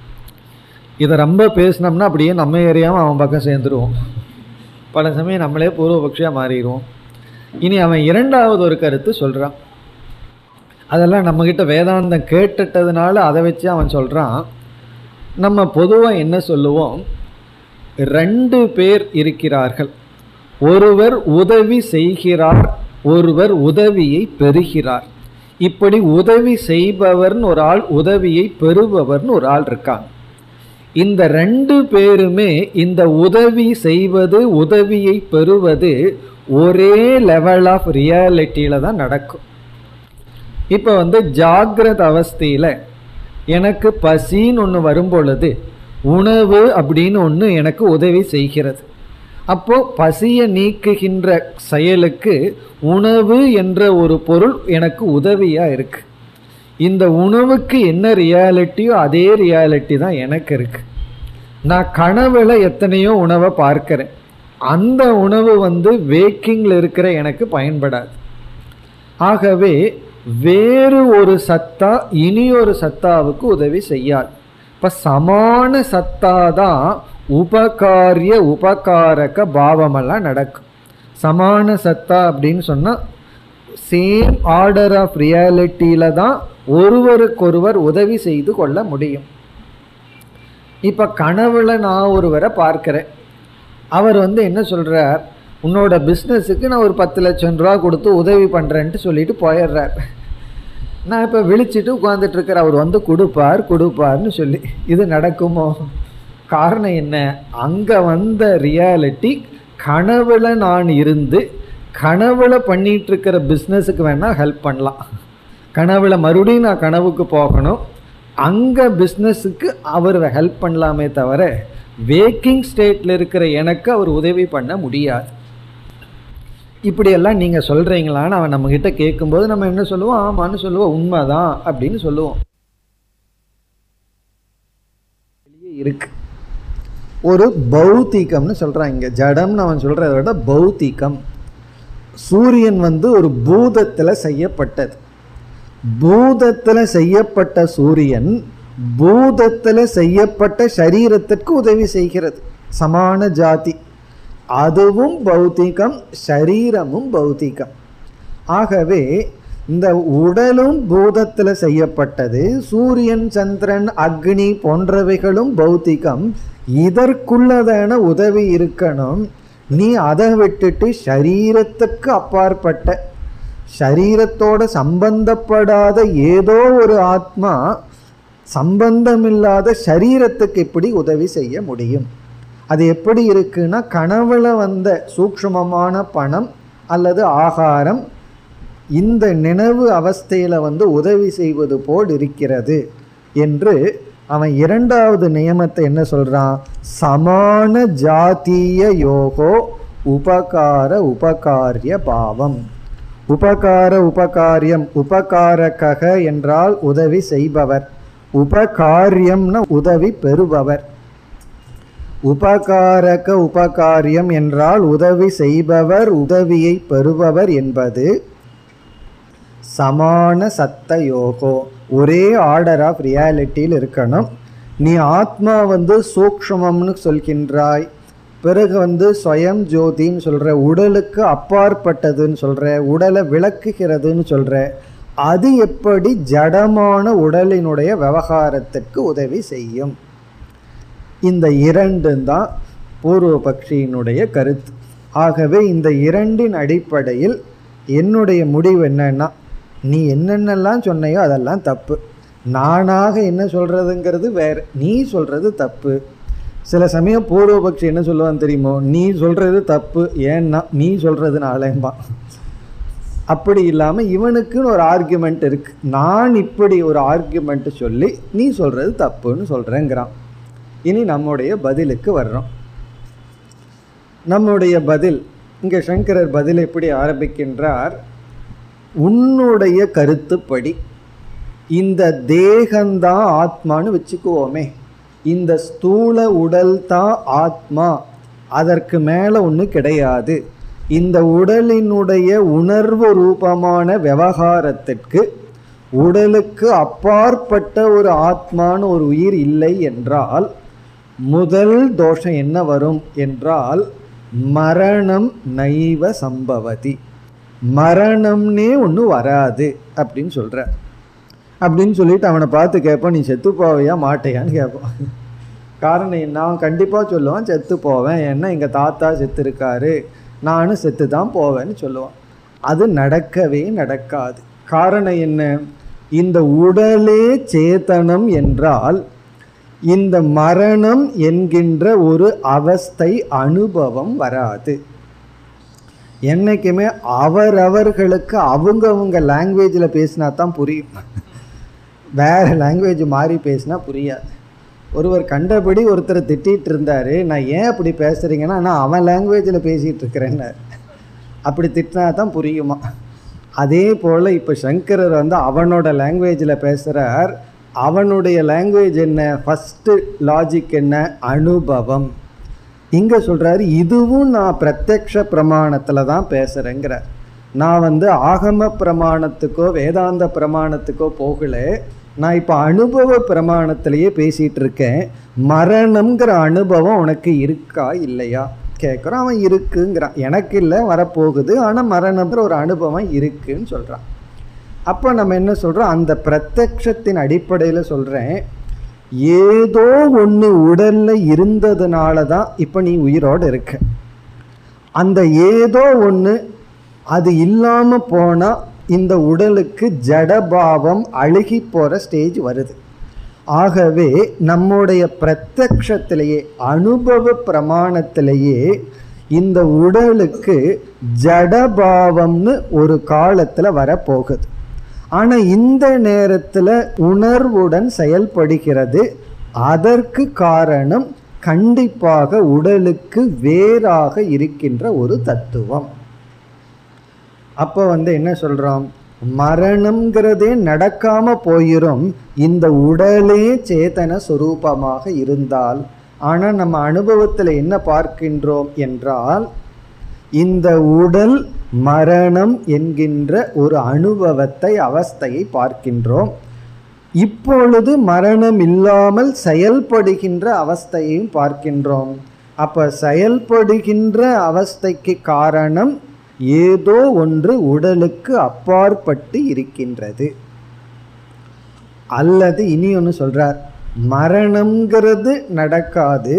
இதை ரொம்ப பேசினோம்னா அப்படியே நம்ம ஏரியாமல் அவன் பக்கம் சேர்ந்துருவோம் பல சமயம் நம்மளே பூர்வபக்ஷியாக மாறிடுவோம் இனி அவன் இரண்டாவது ஒரு கருத்து சொல்கிறான் அதெல்லாம் நம்மக்கிட்ட வேதாந்தம் கேட்டுட்டதுனால அதை வச்சு அவன் சொல்கிறான் நம்ம பொதுவாக என்ன சொல்லுவோம் ரெண்டு பேர் இருக்கிறார்கள் ஒருவர் உதவி செய்கிறார் ஒருவர் உதவியை பெறுகிறார் இப்படி உதவி செய்பவர்னு ஒரு ஆள் உதவியை பெறுபவர்னு ஒரு ஆள் இருக்காங்க இந்த ரெண்டு பேருமே இந்த உதவி செய்வது உதவியை பெறுவது ஒரே லெவல் ஆஃப் ரியாலிட்டியில தான் நடக்கும் இப்போ வந்து ஜாகிரத அவஸ்தையில் எனக்கு பசின்னு ஒன்று வரும் பொழுது உணவு அப்படின்னு ஒன்று எனக்கு உதவி செய்கிறது அப்போ பசியை நீக்குகின்ற செயலுக்கு உணவு என்ற ஒரு பொருள் எனக்கு உதவியா இருக்கு இந்த உணவுக்கு என்ன ரியாலிட்டியோ அதே ரியாலிட்டி தான் எனக்கு இருக்கு நான் கனவுல எத்தனையோ உணவை பார்க்கிறேன் அந்த உணவு வந்து வேக்கிங்கில் இருக்கிற எனக்கு பயன்படாது ஆகவே வேறு ஒரு சத்தா இனி ஒரு சத்தாவுக்கு உதவி செய்யாது இப்போ சமான சத்தா தான் உபகாரிய உபகாரக பாவமெல்லாம் நடக்கும் சமான சத்தா அப்படின்னு சொன்னால் சேம் ஆர்டர் ஆஃப் ரியாலிட்டியில தான் ஒருவருக்கொருவர் உதவி செய்து கொள்ள முடியும் இப்போ கனவுல நான் ஒருவரை பார்க்கிறேன் அவர் வந்து என்ன சொல்றார் உன்னோட பிஸ்னஸுக்கு நான் ஒரு பத்து லட்சம் ரூபா கொடுத்து உதவி பண்ணுறேன்ட்டு சொல்லிட்டு போயிடுறார் நான் இப்போ விழிச்சிட்டு உட்காந்துட்டு இருக்கிற அவர் வந்து கொடுப்பார் கொடுப்பார்னு சொல்லி இது நடக்குமோ காரணம் என்ன அங்கே வந்த ரியாலிட்டி கனவுல நான் இருந்து கனவுல பண்ணிட்டு இருக்கிற பிஸ்னஸுக்கு வேணால் ஹெல்ப் பண்ணலாம் கனவுல மறுபடியும் நான் கனவுக்கு போகணும் அங்கே பிஸ்னஸுக்கு அவர் ஹெல்ப் பண்ணலாமே தவிர வேக்கிங் ஸ்டேட்டில் இருக்கிற எனக்கு அவர் உதவி பண்ண முடியாது இப்படியெல்லாம் நீங்கள் சொல்கிறீங்களான்னு அவன் நம்மக்கிட்ட கேட்கும்போது நம்ம என்ன சொல்லுவோம் ஆமான்னு சொல்லுவோம் உண்மைதான் அப்படின்னு சொல்லுவோம் வெளியே இருக்கு ஒரு பௌத்திகம்னு சொல்கிறான் இங்கே ஜடம்னு அவன் சொல்கிறத விட பௌத்திகம் சூரியன் வந்து ஒரு பூதத்தில் செய்யப்பட்டது பூதத்தில் செய்யப்பட்ட சூரியன் பூதத்தில் செய்யப்பட்ட சரீரத்திற்கு உதவி செய்கிறது சமான ஜாதி அதுவும் பௌத்திகம் சரீரமும் பௌத்திகம் ஆகவே இந்த உடலும் பூதத்தில் செய்யப்பட்டது சூரியன் சந்திரன் அக்னி போன்றவைகளும் பௌத்திகம் இதற்குள்ளதான உதவி இருக்கணும் நீ அதை விட்டுட்டு சரீரத்துக்கு அப்பாற்பட்ட சரீரத்தோட சம்பந்தப்படாத ஏதோ ஒரு ஆத்மா சம்பந்தமில்லாத சரீரத்துக்கு எப்படி உதவி செய்ய முடியும் அது எப்படி இருக்குன்னா கனவுல வந்த சூக்ஷ்மமான பணம் அல்லது ஆகாரம் இந்த நினைவு அவஸ்தையில் வந்து உதவி செய்வது போல் இருக்கிறது என்று அவன் இரண்டாவது நியமத்தை என்ன சொல்றான் சமான ஜாத்திய யோகோ உபகார உபகாரிய பாவம் உபகார உபகாரியம் உபகாரக என்றால் உதவி செய்பவர் உபகாரியம்னா உதவி பெறுபவர் உபகாரக உபகாரியம் என்றால் உதவி செய்பவர் உதவியை பெறுபவர் என்பது சமான சத்த யோகோ ஒரே ஆர்டர் ஆஃப் ரியாலிட்டியில் இருக்கணும் நீ ஆத்மா வந்து சூக்ஷ்மம்னு சொல்கின்றாய் பிறகு வந்து ஸ்வயம் ஜோதின்னு சொல்கிற உடலுக்கு அப்பாற்பட்டதுன்னு சொல்கிற உடலை விளக்குகிறதுன்னு சொல்கிற அது எப்படி ஜடமான உடலினுடைய விவகாரத்திற்கு உதவி செய்யும் இந்த இரண்டும் தான் பூர்வபக்ஷியினுடைய கருத்து ஆகவே இந்த இரண்டின் அடிப்படையில் என்னுடைய முடிவு என்னன்னா நீ என்னென்னலாம் சொன்னையோ அதெல்லாம் தப்பு நானாக என்ன சொல்கிறதுங்கிறது வேறு நீ சொல்கிறது தப்பு சில சமயம் பூர்வபக்ஷி என்ன சொல்லுவான் தெரியுமோ நீ சொல்கிறது தப்பு ஏன்னா நீ சொல்கிறதுனாலேம்பான் அப்படி இல்லாமல் இவனுக்குன்னு ஒரு ஆர்குமெண்ட் இருக்குது நான் இப்படி ஒரு ஆர்குமெண்ட் சொல்லி நீ சொல்கிறது தப்புன்னு சொல்கிறேங்கிறான் இனி நம்முடைய பதிலுக்கு வர்றோம் நம்முடைய பதில் இங்கே சங்கரர் பதில் எப்படி ஆரம்பிக்கின்றார் உன்னுடைய கருத்துப்படி இந்த தேகந்தான் ஆத்மான்னு வச்சுக்குவோமே இந்த ஸ்தூல உடல் தான் ஆத்மா அதற்கு மேலே ஒன்றும் கிடையாது இந்த உடலினுடைய உணர்வு ரூபமான விவகாரத்திற்கு உடலுக்கு அப்பாற்பட்ட ஒரு ஆத்மான்னு ஒரு உயிர் இல்லை என்றால் முதல் தோஷம் என்ன வரும் என்றால் மரணம் நைவ சம்பவதி மரணம்னே ஒன்று வராது அப்படின்னு சொல்கிறார் அப்படின்னு சொல்லிட்டு அவனை பார்த்து கேட்பான் நீ செத்து போவையா மாட்டையான்னு கேட்பான் காரணம் என்ன அவன் கண்டிப்பாக சொல்லுவான் செத்து போவேன் ஏன்னா எங்கள் தாத்தா செத்து இருக்காரு நானும் செத்து தான் போவேன்னு சொல்லுவான் அது நடக்கவே நடக்காது காரணம் என்ன இந்த உடலே சேதனம் என்றால் இந்த மரணம் என்கின்ற ஒரு அவஸ்தை அனுபவம் வராது என்னைக்குமே அவரவர்களுக்கு அவங்கவங்க லாங்குவேஜில் பேசினா தான் புரியும் வேறு லாங்குவேஜ் மாறி பேசினா புரியாது ஒருவர் கண்டபடி ஒருத்தர் திட்டிகிட்டு இருந்தார் நான் ஏன் அப்படி பேசுகிறீங்கன்னா நான் அவன் லாங்குவேஜில் பேசிகிட்டு இருக்கிறேன்னார் அப்படி திட்டினா தான் புரியுமா அதே போல் இப்போ சங்கரர் வந்து அவனோட லாங்குவேஜில் பேசுகிறார் அவனுடைய லாங்குவேஜ் என்ன ஃபஸ்ட்டு லாஜிக் என்ன அனுபவம் இங்கே சொல்கிறாரு இதுவும் நான் பிரத்யக்ஷ பிரமாணத்தில் தான் பேசுகிறேங்கிறார் நான் வந்து ஆகம பிரமாணத்துக்கோ வேதாந்த பிரமாணத்துக்கோ போகல நான் இப்போ அனுபவ பிரமாணத்திலேயே பேசிகிட்டு இருக்கேன் மரணம்ங்கிற அனுபவம் உனக்கு இருக்கா இல்லையா கேட்குறான் அவன் இருக்குங்கிறான் எனக்கு இல்லை வரப்போகுது ஆனால் மரணம்ங்கிற ஒரு அனுபவம் இருக்குன்னு சொல்கிறான் அப்போ நம்ம என்ன சொல்கிறோம் அந்த பிரத்யக்ஷத்தின் அடிப்படையில் சொல்கிறேன் ஏதோ ஒன்று உடலில் இருந்ததுனால தான் இப்போ நீ உயிரோடு இருக்க அந்த ஏதோ ஒன்று அது இல்லாமல் போனால் இந்த உடலுக்கு ஜடபாவம் அழுகி போகிற ஸ்டேஜ் வருது ஆகவே நம்முடைய பிரத்யக்ஷத்திலேயே அனுபவ பிரமாணத்திலேயே இந்த உடலுக்கு ஜடபாவம்னு ஒரு காலத்தில் வரப்போகுது ஆனால் இந்த நேரத்தில் உணர்வுடன் செயல்படுகிறது அதற்கு காரணம் கண்டிப்பாக உடலுக்கு வேறாக இருக்கின்ற ஒரு தத்துவம் அப்போ வந்து என்ன சொல்கிறோம் மரணம்ங்கிறதே நடக்காம போயிரும் இந்த உடலே சேதன சுரூபமாக இருந்தால் ஆனால் நம்ம அனுபவத்தில் என்ன பார்க்கின்றோம் என்றால் இந்த உடல் மரணம் என்கின்ற ஒரு அனுபவத்தை அவஸ்தையை பார்க்கின்றோம் இப்பொழுது மரணம் இல்லாமல் செயல்படுகின்ற அவஸ்தையையும் பார்க்கின்றோம் அப்ப செயல்படுகின்ற அவஸ்தைக்கு காரணம் ஏதோ ஒன்று உடலுக்கு அப்பாற்பட்டு இருக்கின்றது அல்லது இனி ஒன்று சொல்றார் மரணம்ங்கிறது நடக்காது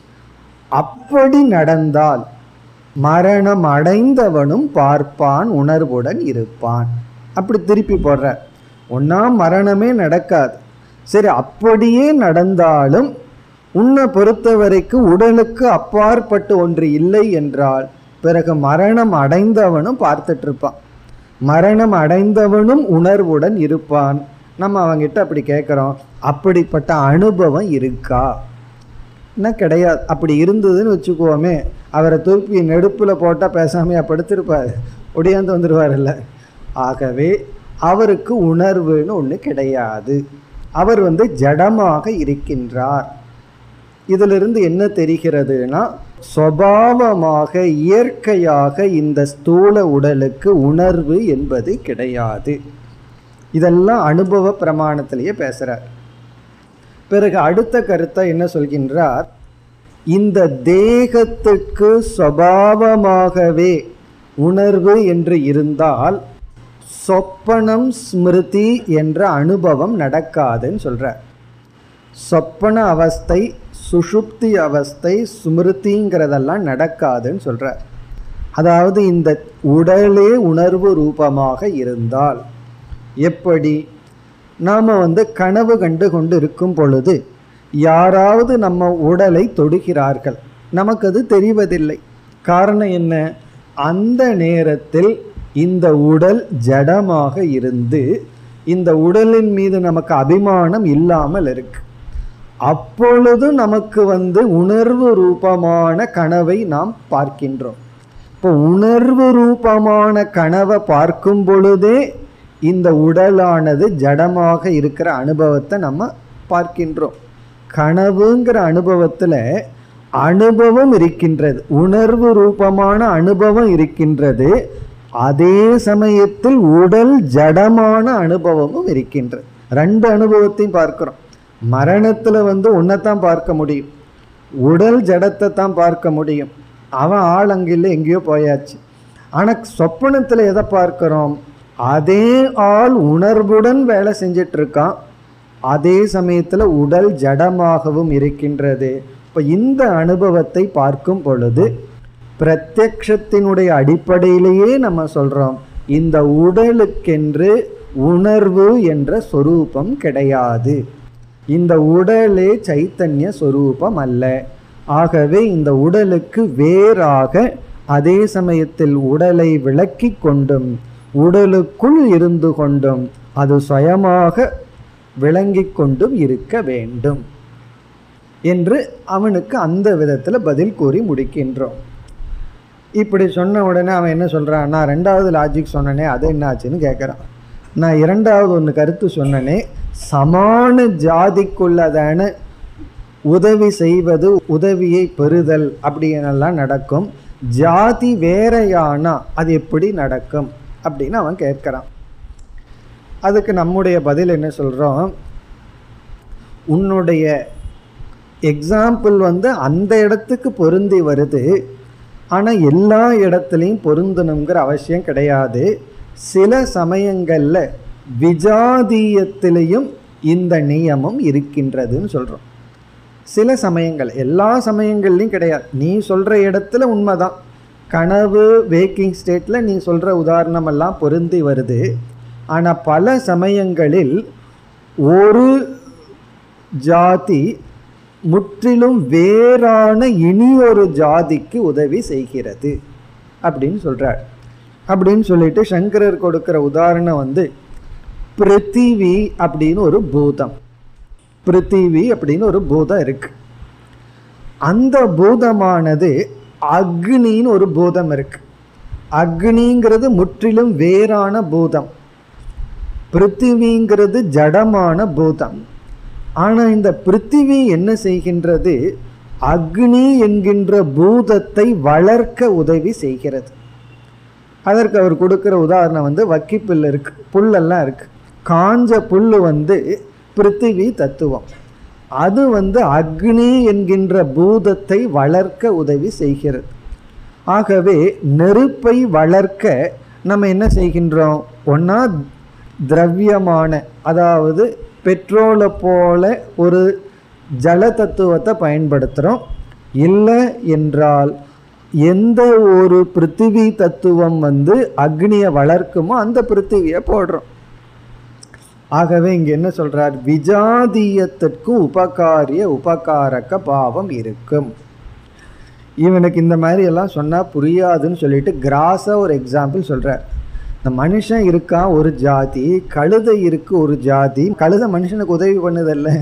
அப்படி நடந்தால் மரணம் அடைந்தவனும் பார்ப்பான் உணர்வுடன் இருப்பான் அப்படி திருப்பி போடுறார் ஒன்னா மரணமே நடக்காது சரி அப்படியே நடந்தாலும் உன்னை பொறுத்த வரைக்கும் உடலுக்கு அப்பாற்பட்டு ஒன்று இல்லை என்றால் பிறகு மரணம் அடைந்தவனும் பார்த்துட்டு இருப்பான் மரணம் அடைந்தவனும் உணர்வுடன் இருப்பான் நம்ம அவங்கிட்ட அப்படி கேட்குறோம் அப்படிப்பட்ட அனுபவம் இருக்கா என்ன கிடையாது அப்படி இருந்ததுன்னு வச்சுக்குவோமே அவரை தூக்கி நெடுப்பில் போட்டால் பேசாமையா படுத்திருப்பார் ஒடியாந்து வந்துடுவார்ல ஆகவே அவருக்கு உணர்வுன்னு ஒன்று கிடையாது அவர் வந்து ஜடமாக இருக்கின்றார் இதிலிருந்து என்ன தெரிகிறதுனா சுவாவமாக இயற்கையாக இந்த ஸ்தூல உடலுக்கு உணர்வு என்பது கிடையாது இதெல்லாம் அனுபவ பிரமாணத்திலேயே பேசுகிறார் பிறகு அடுத்த கருத்தை என்ன சொல்கின்றார் இந்த தேகத்துக்கு சுவாவமாகவே உணர்வு என்று இருந்தால் சொப்பனம் ஸ்மிருதி என்ற அனுபவம் நடக்காதுன்னு சொல்றார் சொப்பன அவஸ்தை சுஷுப்தி அவஸ்தை ஸ்மிருதிங்கிறதெல்லாம் நடக்காதுன்னு சொல்றார் அதாவது இந்த உடலே உணர்வு ரூபமாக இருந்தால் எப்படி நாம் வந்து கனவு கண்டு கொண்டு இருக்கும் பொழுது யாராவது நம்ம உடலை தொடுகிறார்கள் நமக்கு அது தெரிவதில்லை காரணம் என்ன அந்த நேரத்தில் இந்த உடல் ஜடமாக இருந்து இந்த உடலின் மீது நமக்கு அபிமானம் இல்லாமல் இருக்கு அப்பொழுது நமக்கு வந்து உணர்வு ரூபமான கனவை நாம் பார்க்கின்றோம் இப்போ உணர்வு ரூபமான கனவை பார்க்கும் பொழுதே இந்த உடலானது ஜடமாக இருக்கிற அனுபவத்தை நம்ம பார்க்கின்றோம் கனவுங்கிற அனுபவத்தில் அனுபவம் இருக்கின்றது உணர்வு ரூபமான அனுபவம் இருக்கின்றது அதே சமயத்தில் உடல் ஜடமான அனுபவமும் இருக்கின்றது ரெண்டு அனுபவத்தையும் பார்க்கிறோம் மரணத்தில் வந்து ஒன்றைத்தான் பார்க்க முடியும் உடல் ஜடத்தை தான் பார்க்க முடியும் அவன் ஆள் அங்கில்ல எங்கேயோ போயாச்சு ஆனால் சொப்பனத்தில் எதை பார்க்கிறோம் அதே ஆள் உணர்வுடன் வேலை செஞ்சிட்டு இருக்கான் அதே சமயத்தில் உடல் ஜடமாகவும் இருக்கின்றது இப்போ இந்த அனுபவத்தை பார்க்கும் பொழுது பிரத்யக்ஷத்தினுடைய அடிப்படையிலேயே நம்ம சொல்கிறோம் இந்த உடலுக்கென்று உணர்வு என்ற சொரூபம் கிடையாது இந்த உடலே சைத்தன்ய சொரூபம் அல்ல ஆகவே இந்த உடலுக்கு வேறாக அதே சமயத்தில் உடலை விளக்கி கொண்டும் உடலுக்குள் இருந்து கொண்டும் அது சுயமாக விளங்கி கொண்டும் இருக்க வேண்டும் என்று அவனுக்கு அந்த விதத்தில் பதில் கூறி முடிக்கின்றோம் இப்படி சொன்ன உடனே அவன் என்ன சொல்கிறான் நான் ரெண்டாவது லாஜிக் சொன்னனே அது என்னாச்சுன்னு கேட்குறான் நான் இரண்டாவது ஒன்று கருத்து சொன்னனே சமான ஜாதிக்குள்ளதான உதவி செய்வது உதவியை பெறுதல் அப்படின்னெல்லாம் நடக்கும் ஜாதி வேறையானா அது எப்படி நடக்கும் அப்படின்னு அவன் கேட்குறான் அதுக்கு நம்முடைய பதில் என்ன சொல்கிறோம் உன்னுடைய எக்ஸாம்பிள் வந்து அந்த இடத்துக்கு பொருந்தி வருது ஆனால் எல்லா இடத்துலையும் பொருந்தணுங்கிற அவசியம் கிடையாது சில சமயங்களில் விஜாதீயத்திலையும் இந்த நியமம் இருக்கின்றதுன்னு சொல்கிறோம் சில சமயங்கள் எல்லா சமயங்கள்லையும் கிடையாது நீ சொல்கிற இடத்துல உண்மைதான் கனவு வேக்கிங் ஸ்டேட்டில் நீ சொல்கிற உதாரணமெல்லாம் பொருந்தி வருது ஆனால் பல சமயங்களில் ஒரு ஜாதி முற்றிலும் வேறான இனி ஒரு ஜாதிக்கு உதவி செய்கிறது அப்படின்னு சொல்கிறார் அப்படின்னு சொல்லிட்டு சங்கரர் கொடுக்குற உதாரணம் வந்து பிருத்திவி அப்படின்னு ஒரு பூதம் பிருத்திவி அப்படின்னு ஒரு பூதம் இருக்கு அந்த பூதமானது அக்னின்னு ஒரு பூதம் இருக்கு அக்னிங்கிறது முற்றிலும் வேறான பூதம் பிருத்திவிங்கிறது ஜடமான பூதம் ஆனால் இந்த பிருத்திவி என்ன செய்கின்றது அக்னி என்கின்ற பூதத்தை வளர்க்க உதவி செய்கிறது அதற்கு அவர் கொடுக்குற உதாரணம் வந்து வக்கிப்புல் இருக்கு புல்லெல்லாம் இருக்கு காஞ்ச புல் வந்து பிருத்திவி தத்துவம் அது வந்து அக்னி என்கின்ற பூதத்தை வளர்க்க உதவி செய்கிறது ஆகவே நெருப்பை வளர்க்க நம்ம என்ன செய்கின்றோம் ஒன்றா திரவியமான அதாவது பெட்ரோலை போல ஒரு ஜல தத்துவத்தை பயன்படுத்துகிறோம் இல்லை என்றால் எந்த ஒரு பிருத்திவி தத்துவம் வந்து அக்னியை வளர்க்குமோ அந்த பிருத்திவியை போடுறோம் ஆகவே இங்க என்ன சொல்றார் விஜாதியத்திற்கு உபகாரிய உபகாரக பாவம் இருக்கும் இவனுக்கு இந்த மாதிரி எல்லாம் சொன்னா புரியாதுன்னு சொல்லிட்டு கிராஸா ஒரு எக்ஸாம்பிள் சொல்றார் இந்த மனுஷன் இருக்கான் ஒரு ஜாதி கழுதை இருக்கு ஒரு ஜாதி கழுதை மனுஷனுக்கு உதவி பண்ணுதல்ல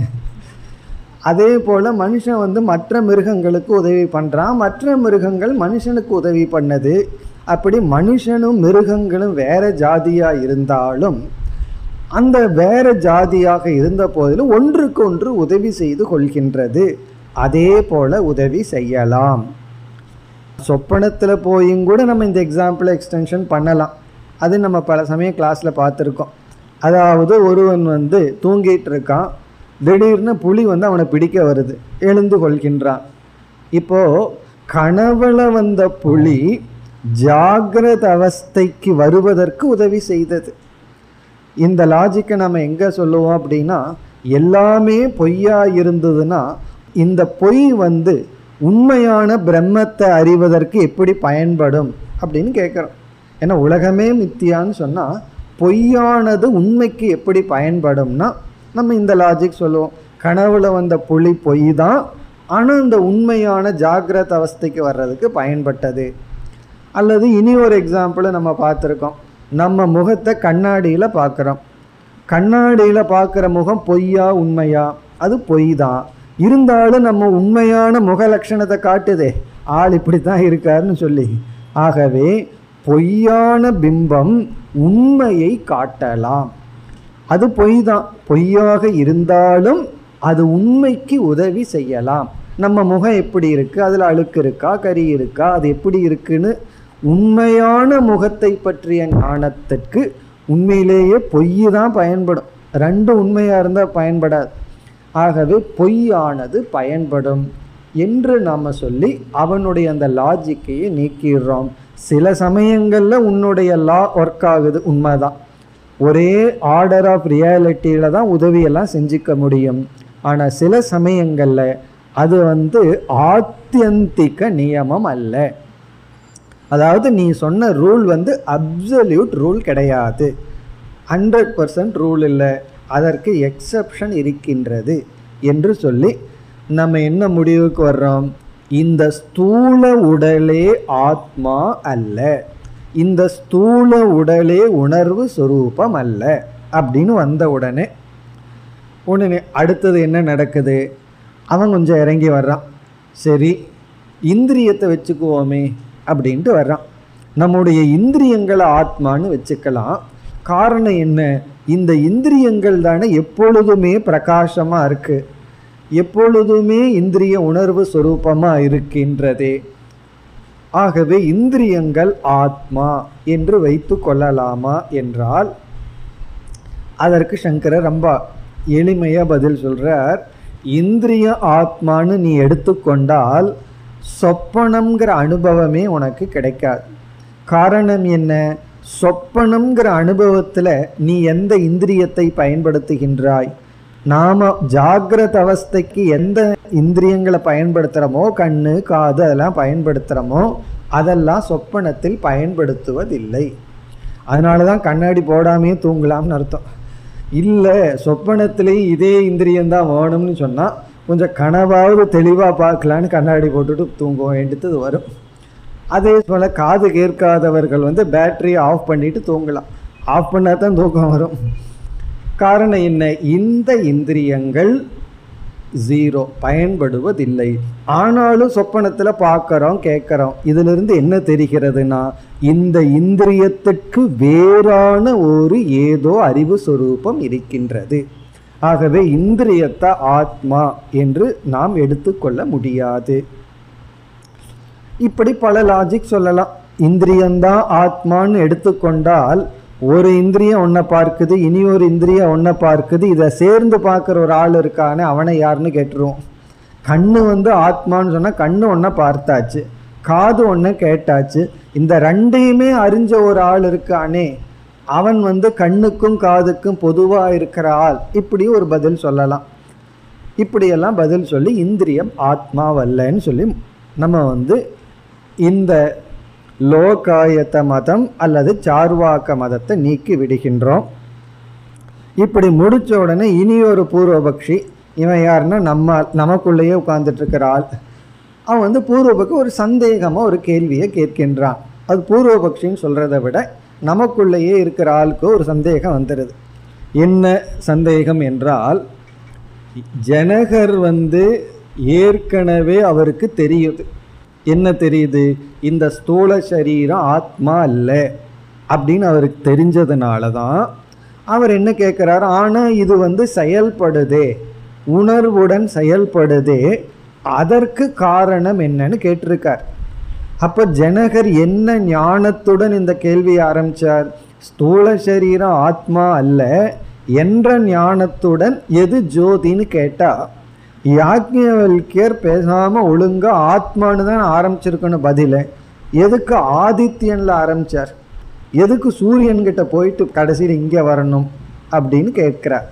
அதே போல மனுஷன் வந்து மற்ற மிருகங்களுக்கு உதவி பண்றான் மற்ற மிருகங்கள் மனுஷனுக்கு உதவி பண்ணது அப்படி மனுஷனும் மிருகங்களும் வேற ஜாதியா இருந்தாலும் அந்த வேற ஜாதியாக இருந்த போதிலும் ஒன்றுக்கு ஒன்று உதவி செய்து கொள்கின்றது அதே போல உதவி செய்யலாம் சொப்பனத்தில் போயும் கூட நம்ம இந்த எக்ஸாம்பிளை எக்ஸ்டென்ஷன் பண்ணலாம் அது நம்ம பல சமயம் கிளாஸில் பார்த்துருக்கோம் அதாவது ஒருவன் வந்து தூங்கிட்டு இருக்கான் திடீர்னு புலி வந்து அவனை பிடிக்க வருது எழுந்து கொள்கின்றான் இப்போ கனவுல வந்த புலி ஜாகிரத அவஸ்தைக்கு வருவதற்கு உதவி செய்தது இந்த லாஜிக்கை நம்ம எங்கே சொல்லுவோம் அப்படின்னா எல்லாமே பொய்யா இருந்ததுன்னா இந்த பொய் வந்து உண்மையான பிரம்மத்தை அறிவதற்கு எப்படி பயன்படும் அப்படின்னு கேட்குறோம் ஏன்னா உலகமே மித்தியான்னு சொன்னால் பொய்யானது உண்மைக்கு எப்படி பயன்படும்னா நம்ம இந்த லாஜிக் சொல்லுவோம் கனவுல வந்த புலி பொய் தான் ஆனால் இந்த உண்மையான ஜாகிரத அவஸ்தைக்கு வர்றதுக்கு பயன்பட்டது அல்லது இனி ஒரு எக்ஸாம்பிளை நம்ம பார்த்துருக்கோம் நம்ம முகத்தை கண்ணாடியில் பார்க்குறோம் கண்ணாடியில் பார்க்குற முகம் பொய்யா உண்மையா அது பொய் தான் இருந்தாலும் நம்ம உண்மையான முக லட்சணத்தை காட்டுதே ஆள் இப்படி தான் இருக்காருன்னு சொல்லி ஆகவே பொய்யான பிம்பம் உண்மையை காட்டலாம் அது பொய் தான் பொய்யாக இருந்தாலும் அது உண்மைக்கு உதவி செய்யலாம் நம்ம முகம் எப்படி இருக்கு அதில் அழுக்கு இருக்கா கறி இருக்கா அது எப்படி இருக்குன்னு உண்மையான முகத்தை பற்றிய ஞானத்திற்கு உண்மையிலேயே பொய் தான் பயன்படும் ரெண்டு உண்மையாக இருந்தால் பயன்படாது ஆகவே பொய்யானது பயன்படும் என்று நாம் சொல்லி அவனுடைய அந்த லாஜிக்கையை நீக்கிடுறோம் சில சமயங்களில் உன்னுடைய லா ஒர்க் ஆகுது உண்மைதான் ஒரே ஆர்டர் ஆஃப் ரியாலிட்டியில் தான் உதவியெல்லாம் செஞ்சுக்க முடியும் ஆனால் சில சமயங்களில் அது வந்து ஆத்தியந்திக நியமம் அல்ல அதாவது நீ சொன்ன ரூல் வந்து அப்சல்யூட் ரூல் கிடையாது ஹண்ட்ரட் பர்சன்ட் ரூல் இல்லை அதற்கு எக்ஸப்ஷன் இருக்கின்றது என்று சொல்லி நம்ம என்ன முடிவுக்கு வர்றோம் இந்த ஸ்தூல உடலே ஆத்மா அல்ல இந்த ஸ்தூல உடலே உணர்வு சொரூபம் அல்ல அப்படின்னு வந்த உடனே உடனே அடுத்தது என்ன நடக்குது அவன் கொஞ்சம் இறங்கி வர்றான் சரி இந்திரியத்தை வச்சுக்குவோமே அப்படின்ட்டு வர்றான் நம்முடைய இந்திரியங்களை ஆத்மான்னு வச்சுக்கலாம் காரணம் என்ன இந்த இந்திரியங்கள் தானே எப்பொழுதுமே பிரகாசமாக இருக்கு எப்பொழுதுமே இந்திரிய உணர்வு சொரூபமாக இருக்கின்றதே ஆகவே இந்திரியங்கள் ஆத்மா என்று வைத்து கொள்ளலாமா என்றால் அதற்கு சங்கரர் ரொம்ப எளிமையாக பதில் சொல்றார் இந்திரிய ஆத்மான்னு நீ எடுத்துக்கொண்டால் சொப்பனம்ங்கிற அனுபவமே உனக்கு கிடைக்காது காரணம் என்ன சொப்பனம்ங்கிற அனுபவத்தில் நீ எந்த இந்திரியத்தை பயன்படுத்துகின்றாய் நாம ஜாகிரத அவஸ்தைக்கு எந்த இந்திரியங்களை பயன்படுத்துகிறோமோ கண்ணு காது அதெல்லாம் பயன்படுத்துகிறோமோ அதெல்லாம் சொப்பனத்தில் பயன்படுத்துவதில்லை அதனால தான் கண்ணாடி போடாமே தூங்கலாம்னு அர்த்தம் இல்லை சொப்பனத்திலேயும் இதே இந்திரியம்தான் வேணும்னு சொன்னால் கொஞ்சம் கனவாவது தெளிவாக பார்க்கலான்னு கண்ணாடி போட்டுட்டு தூங்க வேண்டியது வரும் அதே போல் காது கேட்காதவர்கள் வந்து பேட்டரியை ஆஃப் பண்ணிட்டு தூங்கலாம் ஆஃப் பண்ணால் தான் தூக்கம் வரும் காரணம் என்ன இந்த இந்திரியங்கள் ஜீரோ பயன்படுவதில்லை ஆனாலும் சொப்பனத்தில் பார்க்குறோம் கேட்குறோம் இதிலிருந்து என்ன தெரிகிறதுனா இந்த இந்திரியத்துக்கு வேறான ஒரு ஏதோ அறிவு சொரூபம் இருக்கின்றது ஆகவே இந்திரியத்தை ஆத்மா என்று நாம் எடுத்துக்கொள்ள முடியாது இப்படி பல லாஜிக் சொல்லலாம் இந்திரியம்தான் ஆத்மான்னு எடுத்துக்கொண்டால் ஒரு இந்திரியம் ஒன்றை பார்க்குது இனி ஒரு இந்திரியம் ஒன்றை பார்க்குது இதை சேர்ந்து பார்க்குற ஒரு ஆள் இருக்கானே அவனை யாருன்னு கேட்டுருவோம் கண்ணு வந்து ஆத்மான்னு சொன்னால் கண்ணு ஒன்றை பார்த்தாச்சு காது ஒன்றை கேட்டாச்சு இந்த ரெண்டையுமே அறிஞ்ச ஒரு ஆள் இருக்கானே அவன் வந்து கண்ணுக்கும் காதுக்கும் பொதுவாக இருக்கிற ஆள் இப்படி ஒரு பதில் சொல்லலாம் இப்படியெல்லாம் பதில் சொல்லி இந்திரியம் ஆத்மாவல்லன்னு சொல்லி நம்ம வந்து இந்த லோகாயத்த மதம் அல்லது சார்வாக்க மதத்தை நீக்கி விடுகின்றோம் இப்படி முடிச்ச உடனே இனி ஒரு பூர்வபக்ஷி இவன் யாருன்னா நம்ம நமக்குள்ளேயே உட்கார்ந்துட்டு இருக்கிற ஆள் அவன் வந்து பூர்வபக்ஷி ஒரு சந்தேகமாக ஒரு கேள்வியை கேட்கின்றான் அது பூர்வபக்ஷின்னு சொல்கிறத விட நமக்குள்ளேயே இருக்கிற ஆளுக்கு ஒரு சந்தேகம் வந்துடுது என்ன சந்தேகம் என்றால் ஜனகர் வந்து ஏற்கனவே அவருக்கு தெரியுது என்ன தெரியுது இந்த ஸ்தூல சரீரம் ஆத்மா அல்ல அப்படின்னு அவருக்கு தெரிஞ்சதுனால தான் அவர் என்ன கேட்குறாரு ஆனால் இது வந்து செயல்படுதே உணர்வுடன் செயல்படுதே அதற்கு காரணம் என்னன்னு கேட்டிருக்கார் அப்போ ஜனகர் என்ன ஞானத்துடன் இந்த கேள்வியை ஆரம்பிச்சார் ஸ்தூல சரீரம் ஆத்மா அல்ல என்ற ஞானத்துடன் எது ஜோதின்னு கேட்டா யாக்ஞவல்யர் பேசாம ஒழுங்கா ஆத்மான்னு தான் ஆரம்பிச்சிருக்கணும் பதில எதுக்கு ஆதித்யன்ல ஆரம்பிச்சார் எதுக்கு சூரியன் கிட்ட போயிட்டு கடைசியில் இங்கே வரணும் அப்படின்னு கேட்கிறார்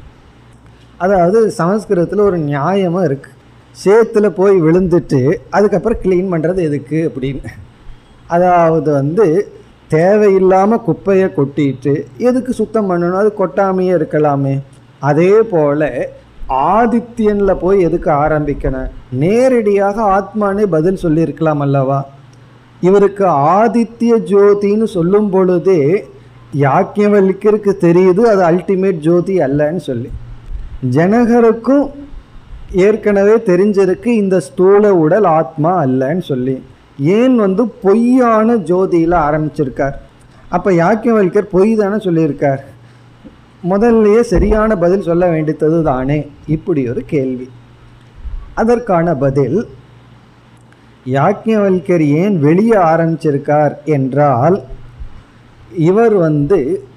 அதாவது சமஸ்கிருதத்தில் ஒரு நியாயமாக இருக்கு சேத்துல போய் விழுந்துட்டு அதுக்கப்புறம் க்ளீன் பண்ணுறது எதுக்கு அப்படின்னு அதாவது வந்து தேவையில்லாமல் குப்பையை கொட்டிட்டு எதுக்கு சுத்தம் பண்ணணும் அது கொட்டாமையே இருக்கலாமே அதே போல் ஆதித்யனில் போய் எதுக்கு ஆரம்பிக்கணும் நேரடியாக ஆத்மானே பதில் சொல்லியிருக்கலாம் அல்லவா இவருக்கு ஆதித்ய ஜோதின்னு சொல்லும் பொழுதே யாக்கியவல்யருக்கு தெரியுது அது அல்டிமேட் ஜோதி அல்லன்னு சொல்லி ஜனகருக்கும் ஏற்கனவே தெரிஞ்சிருக்கு இந்த ஸ்தூல உடல் ஆத்மா அல்லன்னு சொல்லி ஏன் வந்து பொய்யான ஜோதியில் ஆரம்பிச்சிருக்கார் அப்போ யாக்கியவல்யர் பொய் தானே சொல்லியிருக்கார் முதல்லயே சரியான பதில் சொல்ல வேண்டியது தானே இப்படி ஒரு கேள்வி அதற்கான பதில் யாக்ஞவல்கர் ஏன் வெளியே ஆரம்பிச்சிருக்கார் என்றால் இவர் வந்து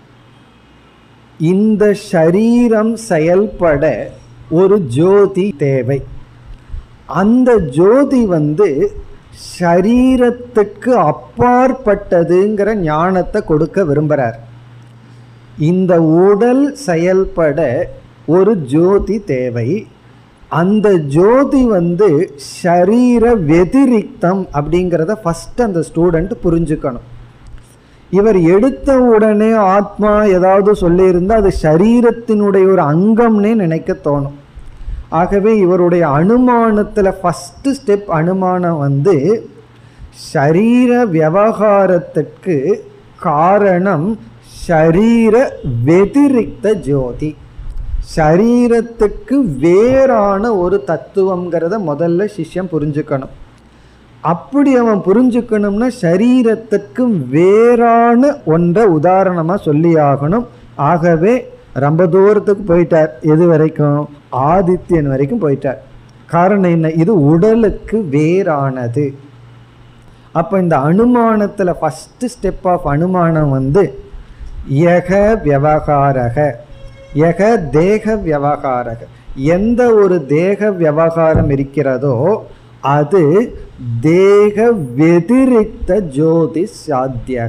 இந்த ஷரீரம் செயல்பட ஒரு ஜோதி தேவை அந்த ஜோதி வந்து ஷரீரத்துக்கு அப்பாற்பட்டதுங்கிற ஞானத்தை கொடுக்க விரும்புகிறார் இந்த உடல் செயல்பட ஒரு ஜோதி தேவை அந்த ஜோதி வந்து ஷரீர வெதிரிக்தம் அப்படிங்கிறத ஃபஸ்ட் அந்த ஸ்டூடெண்ட் புரிஞ்சுக்கணும் இவர் எடுத்த உடனே ஆத்மா ஏதாவது சொல்லியிருந்தால் அது ஷரீரத்தினுடைய ஒரு அங்கம்னே நினைக்க தோணும் ஆகவே இவருடைய அனுமானத்தில் ஃபஸ்ட்டு ஸ்டெப் அனுமானம் வந்து ஷரீர விவகாரத்துக்கு காரணம் ஷரீர வெதிரிக்த ஜோதி ஷரீரத்துக்கு வேறான ஒரு தத்துவங்கிறத முதல்ல சிஷ்யம் புரிஞ்சுக்கணும் அப்படி அவன் புரிஞ்சுக்கணும்னா சரீரத்துக்கு வேறான ஒன்றை உதாரணமாக சொல்லி ஆகணும் ஆகவே ரொம்ப தூரத்துக்கு போயிட்டார் எது வரைக்கும் ஆதித்யன் வரைக்கும் போயிட்டார் காரணம் என்ன இது உடலுக்கு வேறானது அப்போ இந்த அனுமானத்தில் ஃபஸ்ட்டு ஸ்டெப் ஆஃப் அனுமானம் வந்து யக விவகாரக யக தேக விவகாரக எந்த ஒரு தேக விவகாரம் இருக்கிறதோ அது தேக வெதிரிக்த ஜோதி சாத்தியக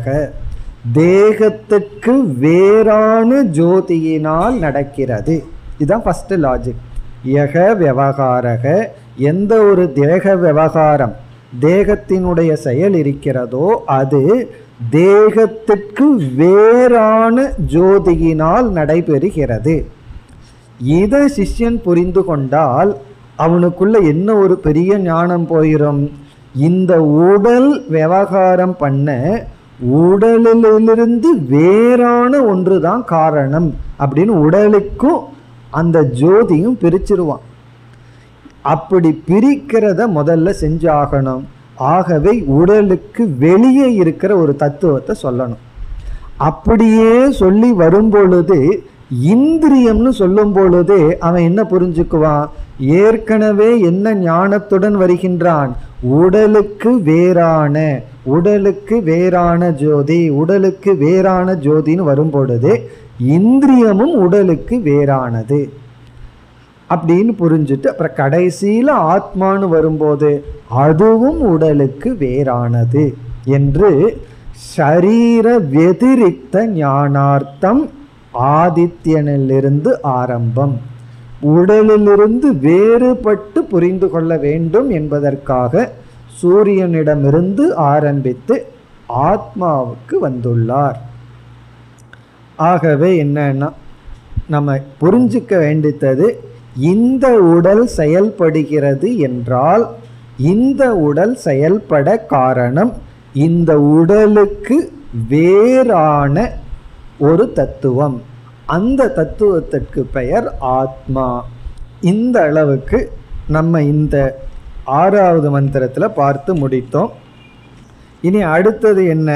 தேகத்துக்கு வேறான ஜோதியினால் நடக்கிறது இதுதான் ஃபஸ்ட்டு லாஜிக் யக விவகாரக எந்த ஒரு தேக விவகாரம் தேகத்தினுடைய செயல் இருக்கிறதோ அது தேகத்துக்கு வேறான ஜோதியினால் நடைபெறுகிறது இதை சிஷ்யன் புரிந்து கொண்டால் அவனுக்குள்ள என்ன ஒரு பெரிய ஞானம் போயிடும் இந்த உடல் விவகாரம் பண்ண உடலிலிருந்து வேறான ஒன்று தான் காரணம் அப்படின்னு உடலுக்கும் அந்த ஜோதியும் பிரிச்சிருவான் அப்படி பிரிக்கிறத முதல்ல செஞ்சாகணும் ஆகவே உடலுக்கு வெளியே இருக்கிற ஒரு தத்துவத்தை சொல்லணும் அப்படியே சொல்லி வரும் பொழுது இந்திரியம்னு சொல்லும் பொழுதே அவன் என்ன புரிஞ்சுக்குவான் ஏற்கனவே என்ன ஞானத்துடன் வருகின்றான் உடலுக்கு வேறான உடலுக்கு வேறான ஜோதி உடலுக்கு வேறான ஜோதின்னு வரும் பொழுது இந்திரியமும் உடலுக்கு வேறானது அப்படின்னு புரிஞ்சுட்டு அப்புறம் கடைசியில் ஆத்மான்னு வரும்போது அதுவும் உடலுக்கு வேறானது என்று ஷரீர வெதிரிக்த ஞானார்த்தம் ஆதித்யனிலிருந்து ஆரம்பம் உடலிலிருந்து வேறுபட்டு புரிந்து கொள்ள வேண்டும் என்பதற்காக சூரியனிடமிருந்து ஆரம்பித்து ஆத்மாவுக்கு வந்துள்ளார் ஆகவே என்னன்னா நம்ம புரிஞ்சுக்க வேண்டித்தது இந்த உடல் செயல்படுகிறது என்றால் இந்த உடல் செயல்பட காரணம் இந்த உடலுக்கு வேறான ஒரு தத்துவம் அந்த தத்துவத்திற்கு பெயர் ஆத்மா இந்த அளவுக்கு நம்ம இந்த ஆறாவது மந்திரத்தில் பார்த்து முடித்தோம் இனி அடுத்தது என்ன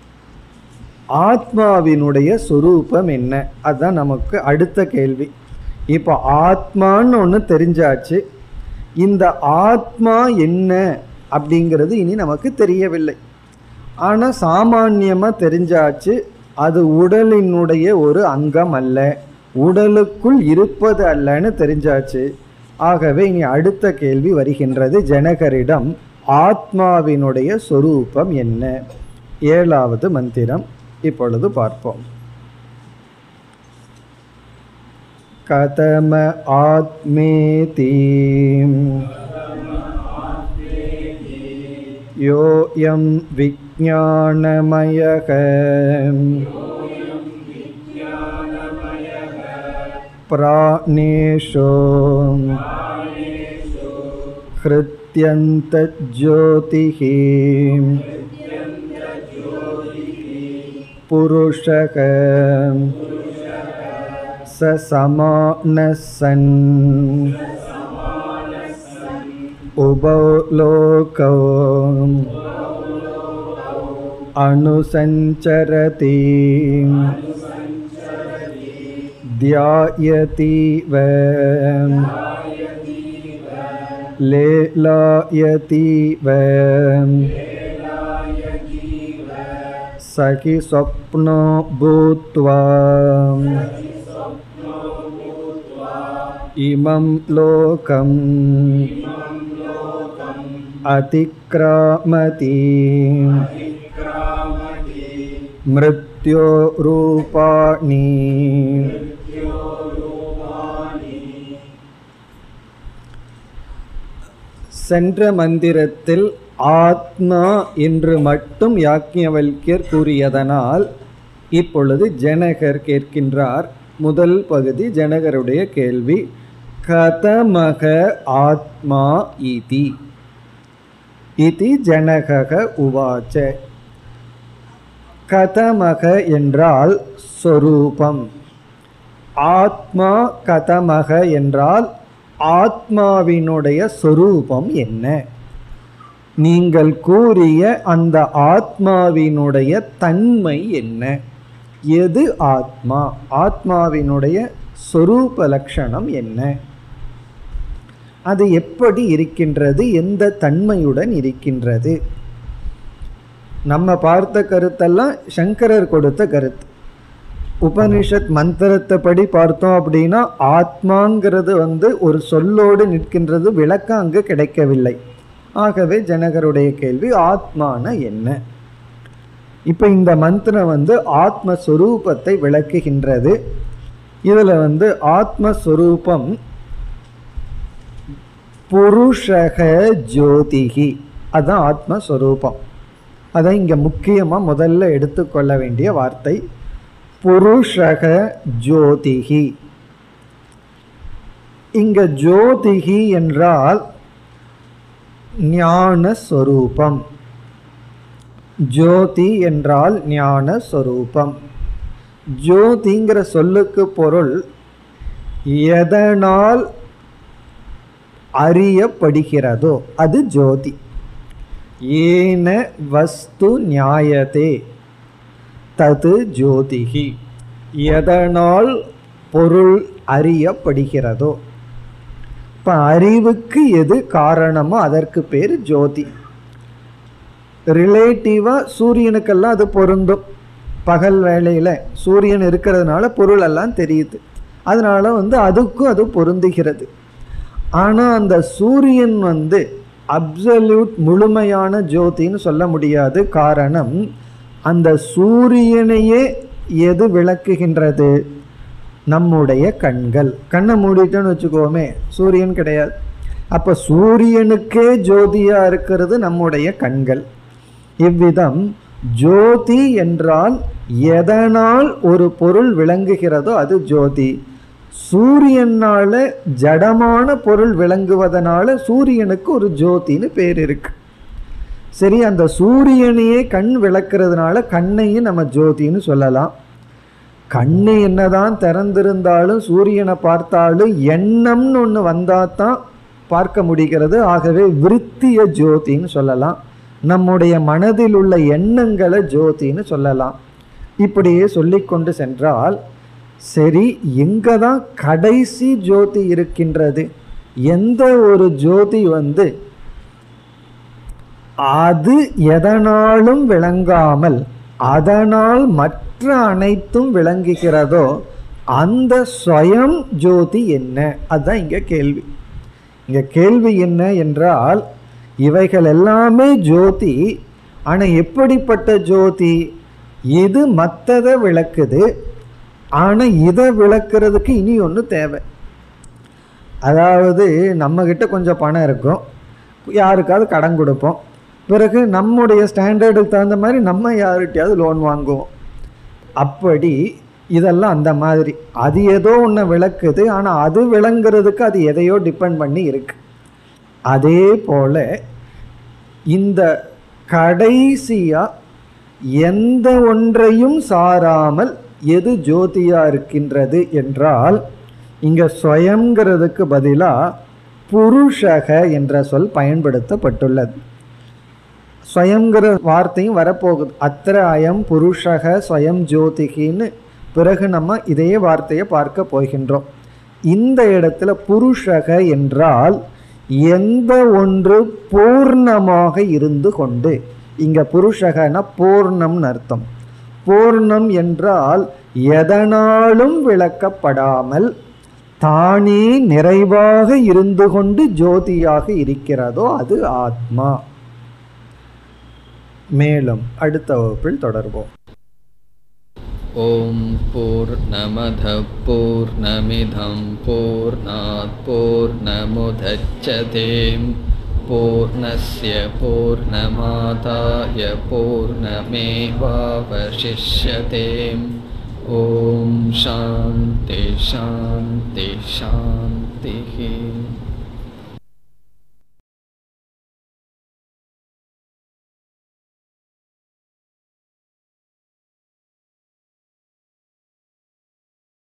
ஆத்மாவினுடைய சொரூபம் என்ன அதுதான் நமக்கு அடுத்த கேள்வி இப்போ ஆத்மான்னு ஒன்று தெரிஞ்சாச்சு இந்த ஆத்மா என்ன அப்படிங்கிறது இனி நமக்கு தெரியவில்லை ஆனால் சாமான்யமாக தெரிஞ்சாச்சு அது உடலினுடைய ஒரு அங்கம் அல்ல உடலுக்குள் இருப்பது அல்லன்னு தெரிஞ்சாச்சு ஆகவே இனி அடுத்த கேள்வி வருகின்றது ஜனகரிடம் ஆத்மாவினுடைய சொரூபம் என்ன ஏழாவது மந்திரம் இப்பொழுது பார்ப்போம் கதம ஆத்மேதி யோயம் விஜானமயக प्राणेषु हृत्यन्तज्योतिः पुरुषः स समानः सन् उभौ लोकौ अनुसञ्चरति ध्यायतीव लेलायतीव सखि स्वप्नो भूत्वा इमं लोकम् अतिक्रामति मृत्योरूपाणि சென்ற மந்திரத்தில் ஆத்மா என்று மட்டும் யாக்ஞவல்யர் கூறியதனால் இப்பொழுது ஜனகர் கேட்கின்றார் முதல் பகுதி ஜனகருடைய கேள்வி கதமக ஆத்மா இதி இதி ஜனகக உவாச்ச கதமக என்றால் சொரூபம் ஆத்மா கதமக என்றால் ஆத்மாவினுடைய சொரூபம் என்ன நீங்கள் கூறிய அந்த ஆத்மாவினுடைய தன்மை என்ன எது ஆத்மா ஆத்மாவினுடைய சொரூப லட்சணம் என்ன அது எப்படி இருக்கின்றது எந்த தன்மையுடன் இருக்கின்றது நம்ம பார்த்த கருத்தெல்லாம் சங்கரர் கொடுத்த கருத்து உபனிஷத் மந்திரத்தை படி பார்த்தோம் அப்படின்னா ஆத்மாங்கிறது வந்து ஒரு சொல்லோடு நிற்கின்றது விளக்கம் அங்கு கிடைக்கவில்லை ஆகவே ஜனகருடைய கேள்வி ஆத்மான என்ன இப்போ இந்த மந்திரம் வந்து ஆத்மஸ்வரூபத்தை விளக்குகின்றது இதில் வந்து ஆத்மஸ்வரூபம் புருஷக ஜோதிகி அதுதான் ஆத்மஸ்வரூபம் அதை இங்கே முக்கியமாக முதல்ல எடுத்துக்கொள்ள வேண்டிய வார்த்தை புருஷக ஜோதிகி இங்க ஜோதிகி என்றால் ஞான ஸ்வரூபம் ஜோதி என்றால் ஞான ஸ்வரூபம் ஜோதிங்கிற சொல்லுக்கு பொருள் எதனால் அறியப்படுகிறதோ அது ஜோதி ஏன வஸ்து நியாயத்தே தது ஜோதிகி எதனால் பொருள் அறியப்படுகிறதோ இப்போ அறிவுக்கு எது காரணமோ அதற்கு பேர் ஜோதி ரிலேட்டிவாக சூரியனுக்கெல்லாம் அது பொருந்தும் பகல் வேளையில் சூரியன் இருக்கிறதுனால பொருள் எல்லாம் தெரியுது அதனால வந்து அதுக்கும் அது பொருந்துகிறது ஆனால் அந்த சூரியன் வந்து அப்சல்யூட் முழுமையான ஜோதின்னு சொல்ல முடியாது காரணம் அந்த சூரியனையே எது விளக்குகின்றது நம்முடைய கண்கள் கண்ணை மூடிட்டோன்னு வச்சுக்கோமே சூரியன் கிடையாது அப்போ சூரியனுக்கே ஜோதியாக இருக்கிறது நம்முடைய கண்கள் இவ்விதம் ஜோதி என்றால் எதனால் ஒரு பொருள் விளங்குகிறதோ அது ஜோதி சூரியனால ஜடமான பொருள் விளங்குவதனால சூரியனுக்கு ஒரு ஜோதின்னு பேர் இருக்கு சரி அந்த சூரியனையே கண் விளக்குறதுனால கண்ணையும் நம்ம ஜோதின்னு சொல்லலாம் கண்ணு என்னதான் திறந்திருந்தாலும் சூரியனை பார்த்தாலும் எண்ணம்னு ஒன்று வந்தால் தான் பார்க்க முடிகிறது ஆகவே விருத்திய ஜோதின்னு சொல்லலாம் நம்முடைய மனதில் உள்ள எண்ணங்களை ஜோதின்னு சொல்லலாம் இப்படியே சொல்லிக்கொண்டு சென்றால் சரி எங்கே தான் கடைசி ஜோதி இருக்கின்றது எந்த ஒரு ஜோதி வந்து அது எதனாலும் விளங்காமல் அதனால் மற்ற அனைத்தும் விளங்குகிறதோ அந்த ஸ்வயம் ஜோதி என்ன அதுதான் இங்கே கேள்வி இங்கே கேள்வி என்ன என்றால் இவைகள் எல்லாமே ஜோதி ஆனால் எப்படிப்பட்ட ஜோதி இது மற்றதை விளக்குது ஆனால் இதை விளக்குறதுக்கு இனி ஒன்று தேவை அதாவது நம்மக்கிட்ட கொஞ்சம் பணம் இருக்கும் யாருக்காவது கடன் கொடுப்போம் பிறகு நம்முடைய ஸ்டாண்டர்டுக்கு தகுந்த மாதிரி நம்ம யார்கிட்டயாவது லோன் வாங்குவோம் அப்படி இதெல்லாம் அந்த மாதிரி அது ஏதோ ஒன்று விளக்குது ஆனால் அது விளங்குறதுக்கு அது எதையோ டிபெண்ட் பண்ணி இருக்கு அதே போல் இந்த கடைசியாக எந்த ஒன்றையும் சாராமல் எது ஜோதியாக இருக்கின்றது என்றால் இங்கே ஸ்வயங்கிறதுக்கு பதிலாக புருஷக என்ற சொல் பயன்படுத்தப்பட்டுள்ளது ஸ்வயங்கிற வார்த்தையும் வரப்போகுது அத்திர அயம் புருஷக ஸ்வயம் ஜோதிகின்னு பிறகு நம்ம இதே வார்த்தையை பார்க்க போகின்றோம் இந்த இடத்துல புருஷக என்றால் எந்த ஒன்று பூர்ணமாக இருந்து கொண்டு இங்க புருஷகனா பூர்ணம்னு அர்த்தம் பூர்ணம் என்றால் எதனாலும் விளக்கப்படாமல் தானே நிறைவாக இருந்து கொண்டு ஜோதியாக இருக்கிறதோ அது ஆத்மா மேலும் அடுத்த வகுப்பில் தொடர்வோம்
ॐ पूर्णमधः पूर्णमिधं पूर्णात् पूर्णमुदच्छते पूर्णस्य पूर्णमादाय पूर्णमेवावशिष्यते ॐ शान्ति शान्ति शान्तिः